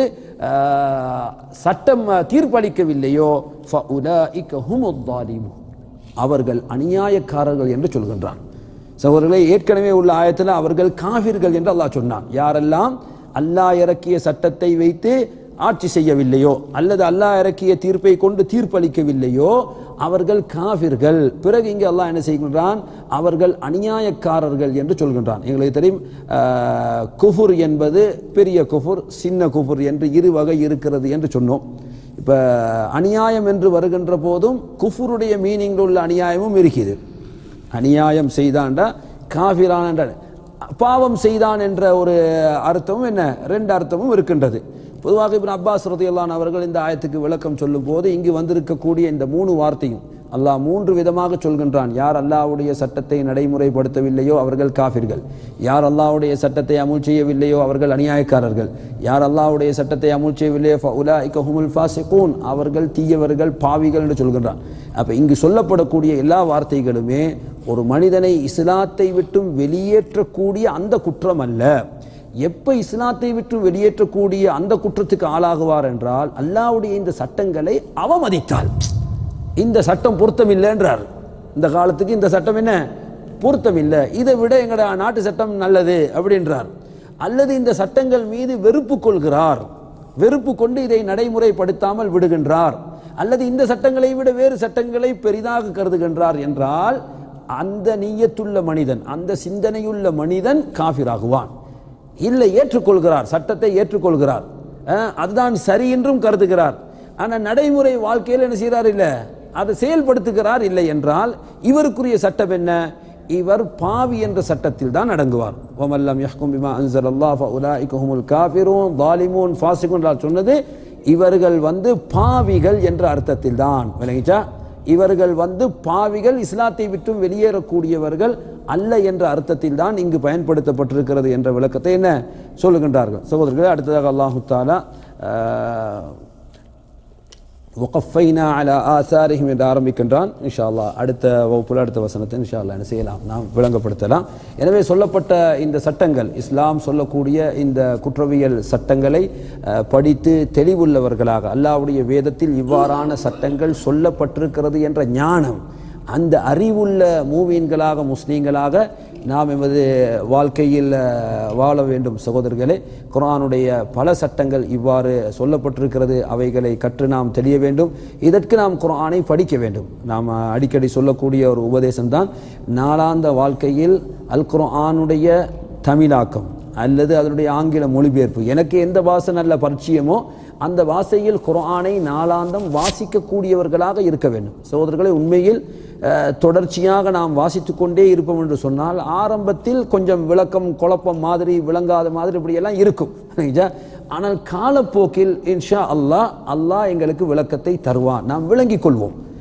ஆஹ், சட்டம் அஹ், தீர்ப்பளிக்கவில்லையோ ஃபஉலாஇக ஹுமுத் ظالمون. அவர்கள் அநியாயக்காரர்கள் என்று சொல்கின்றான் சகோதரர்களே ஏற்கனவே உள்ள ஆயத்தில் அவர்கள் காவிர்கள் என்று அல்லாஹ் சொன்னான் யாரெல்லாம் அல்லாஹ் இறக்கிய சட்டத்தை வைத்து ஆட்சி செய்யவில்லையோ அல்லது அல்லாஹ் இறக்கிய தீர்ப்பை கொண்டு தீர்ப்பளிக்கவில்லையோ அவர்கள் காவிர்கள் பிறகு இங்கே அல்லாஹ் என்ன செய்கின்றான் அவர்கள் அநியாயக்காரர்கள் என்று சொல்கின்றான் எங்களுக்கு தெரியும் ஆஹ், குஃபுர் என்பது பெரிய குஃபுர் சின்ன குஃபுர் என்று இரு வகை இருக்கிறது என்று சொன்னோம் இப்ப அநியாயம் என்று வருகின்ற போதும் குஃபுருடைய மீனிங்கில் உள்ள அநியாயமும் இருக்குது அநியாயம் செய்தான்டா காபிரான பாவம் செய்தான் என்ற ஒரு அர்த்தமும் என்ன ரெண்டு அர்த்தமும் இருக்கின்றது பொதுவாக இப்னு அப்பாஸ் ரதியல்லான் அவர்கள் இந்த ஆயத்துக்கு விளக்கம் சொல்லும் போது இங்கு வந்திருக்கக்கூடிய இந்த மூணு வார்த்தையும் அல்லாஹ் மூன்று விதமாக சொல்கின்றான் யார் அல்லாஹ்வுடைய சட்டத்தை நடைமுறைப்படுத்தவில்லையோ அவர்கள் காஃபிர்கள் யார் அல்லாஹ்வுடைய சட்டத்தை அமுல் செய்யவில்லையோ அவர்கள் அநியாயக்காரர்கள் யார் அல்லாஹ்வுடைய சட்டத்தை அமுல் செய்யவில்லையோ ஃபஉலாஇக ஹுமுல் ஃபாசிகூன் அவர்கள் தீயவர்கள் பாவிகள் என்று சொல்கின்றான் அப்ப இங்கு சொல்லப்படக்கூடிய எல்லா வார்த்தைகளுமே ஒரு மனிதனை இஸ்லாத்தை விட்டும் வெளியேற்றக்கூடிய அந்த குற்றம் அல்ல எப்ப இஸ்லாத்தை விட்டு வெளியேற்றக்கூடிய அந்த குற்றத்துக்கு ஆளாகுவார் என்றால் அல்லாஹ்வுடைய இந்த சட்டங்களை அவமதித்தால் இந்த சட்டம் பொருத்தமில்லைன்றார் இந்த காலத்துக்கு இந்த சட்டம் என்ன பொருத்தமில்லை இதை விட எங்கட நாட்டு சட்டம் நல்லது அப்படின்றார் அல்லது இந்த சட்டங்கள் மீது வெறுப்பு கொள்கிறார் வெறுப்பு கொண்டு இதை நடைமுறைப்படுத்தாமல் விடுகின்றார் அல்லது இந்த சட்டங்களை விட வேறு சட்டங்களை பெரிதாக கருதுகின்றார் என்றால் அந்த நீயத்துள்ள மனிதன் அந்த சிந்தனையுள்ள மனிதன் காஃபிராகுவான் இல்லை ஏற்றுக்கொள்கிறார் சட்டத்தை ஏற்றுக்கொள்கிறார் அஹ், அதுதான் சரி என்றும் கருதுகிறார் ஆனால் நடைமுறை வாழ்க்கையில் என்ன செய்கிறார் இல்லை அதை செயல்படுத்துகிறார் இல்லை என்றால் இவருக்குரிய சட்டம் என்ன இவர் பாவி என்ற சட்டத்தில் தான் அடங்குவார் ஒமல்லம் யஹ்கும் பிமா அன்சல் அல்லாஹ் ஃபஉலாஇக ஹுமுல் காஃபிரூன் ظالمون ஃபாசிகுன் என்றால் சொன்னது இவர்கள் வந்து பாவிகள் என்ற அர்த்தத்தில் தான் விளங்கிச்சா இவர்கள் வந்து பாவிகள் இஸ்லாத்தை விட்டும் வெளியேறக்கூடியவர்கள் அல்ல என்ற அர்த்தத்தில் தான் இங்கு பயன்படுத்தப்பட்டிருக்கிறது என்ற விளக்கத்தை என்ன சொல்லுகின்றார்கள் சகோதரர்களே அடுத்ததாக அல்லாஹு தாலா وقفينا على آثارهم என்று ஆரம்பிக்கின்றான் இன்ஷா அல்லாஹ் அடுத்த வகுப்புல அடுத்த வசனத்தை இன்ஷா அல்லாஹ் என்ன செய்யலாம் நாம் விளங்கப்படுத்தலாம் எனவே சொல்லப்பட்ட இந்த சட்டங்கள் இஸ்லாம் சொல்லக்கூடிய இந்த குற்றவியல் சட்டங்களை அஹ், படித்து தெளிவுள்ளவர்களாக அல்லாஹ்வுடைய வேதத்தில் இவ்வாறான சட்டங்கள் சொல்லப்பட்டிருக்கிறது என்ற ஞானம் அந்த அறிவுள்ள மூவீன்களாக முஸ்லீம்களாக நாம் எமது வாழ்க்கையில் அஹ், வாழ வேண்டும் சகோதரர்களே குர்ஆனுடைய பல சட்டங்கள் இவ்வாறு சொல்லப்பட்டிருக்கிறது அவைகளை கற்று நாம் தெரிய வேண்டும் இதற்கு நாம் குர்ஆனை படிக்க வேண்டும் நாம் அஹ், அடிக்கடி சொல்லக்கூடிய ஒரு உபதேசம்தான் நாளாந்த வாழ்க்கையில் அல் குர்ஆனுடைய தமிழாக்கம் அல்லது அதனுடைய ஆங்கில மொழிபெயர்ப்பு எனக்கு எந்த பாஷை நல்ல பரிச்சயமோ அந்த வாசையில் குர்ஆனை நாளாந்தம் வாசிக்கக்கூடியவர்களாக இருக்க வேண்டும் சகோதரர்களை உண்மையில் அஹ், தொடர்ச்சியாக நாம் வாசித்துக் கொண்டே இருப்போம் என்று சொன்னால் ஆரம்பத்தில் கொஞ்சம் விளக்கம் குழப்பம் மாதிரி விளங்காத மாதிரி இப்படியெல்லாம் இருக்கும் சரிங்களா? ஆனால் காலப்போக்கில் இன்ஷா அல்லாஹ் அல்லாஹ் எங்களுக்கு விளக்கத்தை தருவான் நாம் விளங்கிக் கொள்வோம்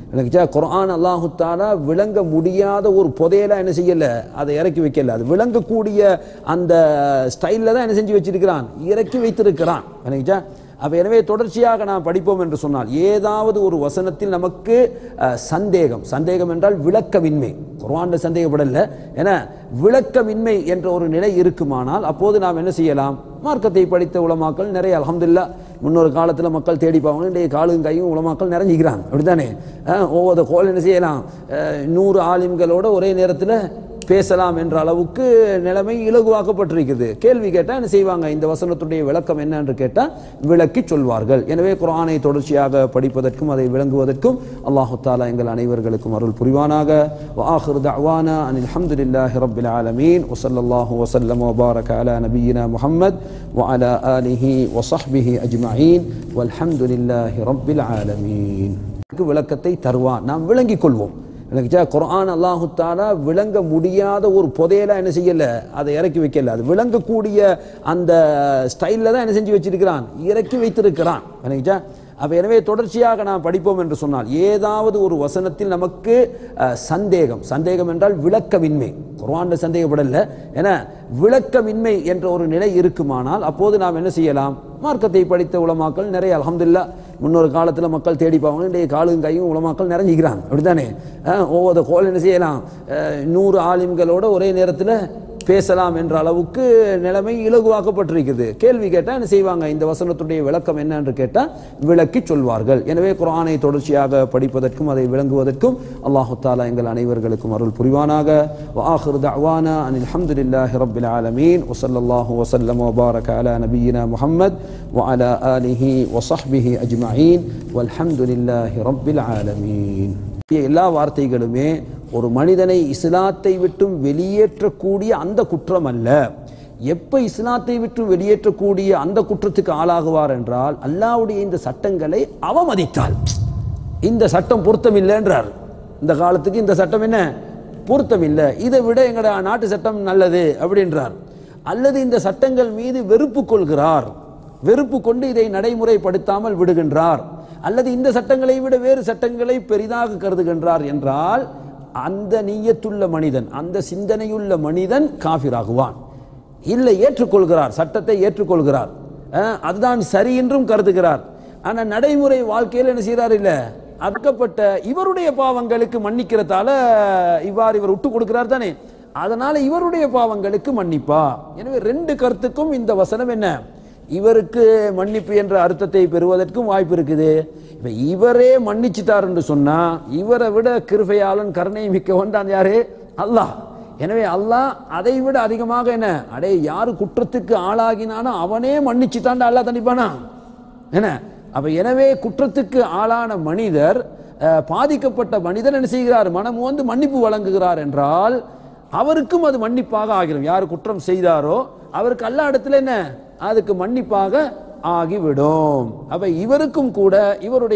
எனக்கு குர்ஆன் அல்லாஹு தாலா விளங்க முடியாத ஒரு புதையலா என்ன செய்யல அதை இறக்கி வைக்கல அது விளங்கக்கூடிய அந்த ஸ்டைலில் தான் என்ன செஞ்சு வச்சிருக்கிறான் இறக்கி வைத்திருக்கிறான் எனக்கு அப்ப எனவே தொடர்ச்சியாக நாம் படிப்போம் என்று சொன்னால் ஏதாவது ஒரு வசனத்தில் நமக்கு அஹ், சந்தேகம் சந்தேகம் என்றால் விளக்கமின்மை குர்ஆன்ல சந்தேகப்படல ஏன்னா விளக்கமின்மை என்ற ஒரு நிலை இருக்குமானால் அப்போது நாம் என்ன செய்யலாம் மார்க்கத்தை படித்த உலமாக்கள் நிறைய அல்ஹம்துலில்லா முன்னொரு காலத்தில் மக்கள் தேடி பார்க்கணும் இன்றைய காலும் கையும் உலமாக்கள் நிறைஞ்சிக்கிறாங்க அப்படித்தானே அஹ், ஒவ்வொரு கோல் என்ன செய்யலாம் அஹ், நூறு ஆலிம்களோட ஒரே நேரத்தில் பேசலாம் என்ற அளவுக்கு நிலைமை இலகுவாக்கப்பட்டிருக்கிறது கேள்வி கேட்டால் என்ன செய்வாங்க இந்த வசனத்துடைய விளக்கம் என்ன என்று கேட்டால் விளக்கி சொல்வார்கள் எனவே குர்ஆனை தொடர்ச்சியாக படிப்பதற்கும் அதை விளங்குவதற்கும் அல்லாஹு தாலா எங்கள் அனைவர்களுக்கும் அருள் புரிவானாக وآخر دعوانا أن الحمد لله رب العالمين وصلى الله وسلم وبارك على نبينا محمد وعلى آله وصحبه أجمعين والحمد لله رب العالمين விளக்கத்தை தருவான் நாம் விளங்கிக் கொள்வோம் எனக்கு ஜா- குர்ஆன் அல்லாஹு தாலா விளங்க முடியாத ஒரு புதையலா என்ன செய்யல அதை இறக்கி வைக்கல அது விளங்கக்கூடிய அந்த ஸ்டைலில் தான் என்ன செஞ்சு வச்சிருக்கிறான் இறக்கி வைத்திருக்கிறான் எனக்கு ஜா- அப்ப எனவே தொடர்ச்சியாக நாம் படிப்போம் என்று சொன்னால் ஏதாவது ஒரு வசனத்தில் நமக்கு அஹ், சந்தேகம் சந்தேகம் என்றால் விளக்கமின்மை குர்ஆன்ல சந்தேகப்படல ஏன்னா விளக்கமின்மை என்ற ஒரு நிலை இருக்குமானால் அப்போது நாம் என்ன செய்யலாம் மார்க்கத்தை படித்த உலமாக்கள் நிறைய அல்ஹம்துலில்லா முன்னொரு காலத்தில் மக்கள் தேடி பார்க்கணும் இன்றைய காலும் கையும் உலமாக்கள் நிறைஞ்சிக்கிறாங்க அப்படித்தானே அஹ், ஒவ்வொரு கோல் என்ன செய்யலாம் அஹ், நூறு ஆலிம்களோட ஒரே நேரத்தில் பேசலாம் என்ற அளவுக்கு நிலைமை இலகுவாக்கப்பட்டிருக்கிறது கேள்வி கேட்டால் என்ன செய்வாங்க இந்த வசனத்துடைய விளக்கம் என்ன என்று கேட்டால் விளக்கி சொல்வார்கள் எனவே குர்ஆனை தொடர்ச்சியாக படிப்பதற்கும் அதை விளங்குவதற்கும் அல்லாஹு தாலா எங்கள் அனைவர்களுக்கும் அருள் புரிவானாக وآخر دعوانا أن الحمد لله رب العالمين وصلى الله وسلم وبارك على نبينا محمد وعلى آله وصحبه أجمعين والحمد لله رب العالمين எல்லா வார்த்தைகளுமே ஒரு மனிதனை இஸ்லாத்தை விட்டும் வெளியேற்றக்கூடிய அந்த குற்றம் அல்ல எப்ப இஸ்லாத்தை விட்டு வெளியேற்றக்கூடிய அந்த குற்றத்துக்கு ஆளாகுவார் என்றால் அல்லாஹ்வுடைய இந்த சட்டங்களை அவமதித்தால் இந்த சட்டம் பொருத்தமில்லைன்றார் இந்த காலத்துக்கு இந்த சட்டம் என்ன பொருத்தமில்லை இதை விட எங்கட நாட்டு சட்டம் நல்லது அப்படின்றார் அல்லது இந்த சட்டங்கள் மீது வெறுப்பு கொள்கிறார் வெறுப்பு கொண்டு இதை நடைமுறைப்படுத்தாமல் விடுகின்றார் அல்லது இந்த சட்டங்களை விட வேறு சட்டங்களை பெரிதாக கருதுகின்றார் என்றால் அந்த நீயத்துள்ள மனிதன் அந்த சிந்தனையுள்ள மனிதன் காஃபிராகுவான் இல்லை ஏற்றுக்கொள்கிறார் சட்டத்தை ஏற்றுக்கொள்கிறார் அஹ், அதுதான் சரி என்றும் கருதுகிறார் ஆனா நடைமுறை வாழ்க்கையில் என்ன செய்கிறார் இல்ல அடக்கப்பட்ட இவருடைய பாவங்களுக்கு மன்னிக்கிறதால இவ்வாறு இவர் விட்டு கொடுக்கிறார் தானே அதனால இவருடைய பாவங்களுக்கு மன்னிப்பா எனவே ரெண்டு கருத்துக்கும் இந்த வசனம் என்ன இவருக்கு மன்னிப்பு என்ற அர்த்தத்தை பெறுவதற்கும் வாய்ப்பு இருக்குது இப்ப இவரே மன்னிச்சிட்டார் என்று சொன்னா இவரை விட கிருபையாளன் கருணை மிக்கவன் தான் யாரு அல்லாஹ் எனவே அல்லாஹ் அதை விட அதிகமாக என்ன அடே யாரு குற்றத்துக்கு ஆளாகினானோ அவனே மன்னிச்சுட்டான் அல்லாஹ் தண்டிப்பானா என்ன அப்ப எனவே குற்றத்துக்கு ஆளான மனிதர் அஹ், பாதிக்கப்பட்ட மனிதர் என்ன செய்கிறார் மனம் வந்து மன்னிப்பு வழங்குகிறார் என்றால் அவருக்கும் அது மன்னிப்பாக ஆகிரும் யார் குற்றம் செய்தாரோ அவருக்கு அல்லா இடத்துல என்ன அதுக்கு மன்னிப்பாக ஆகிவிடும் அப்ப இவருக்கும் கூட இவருடைய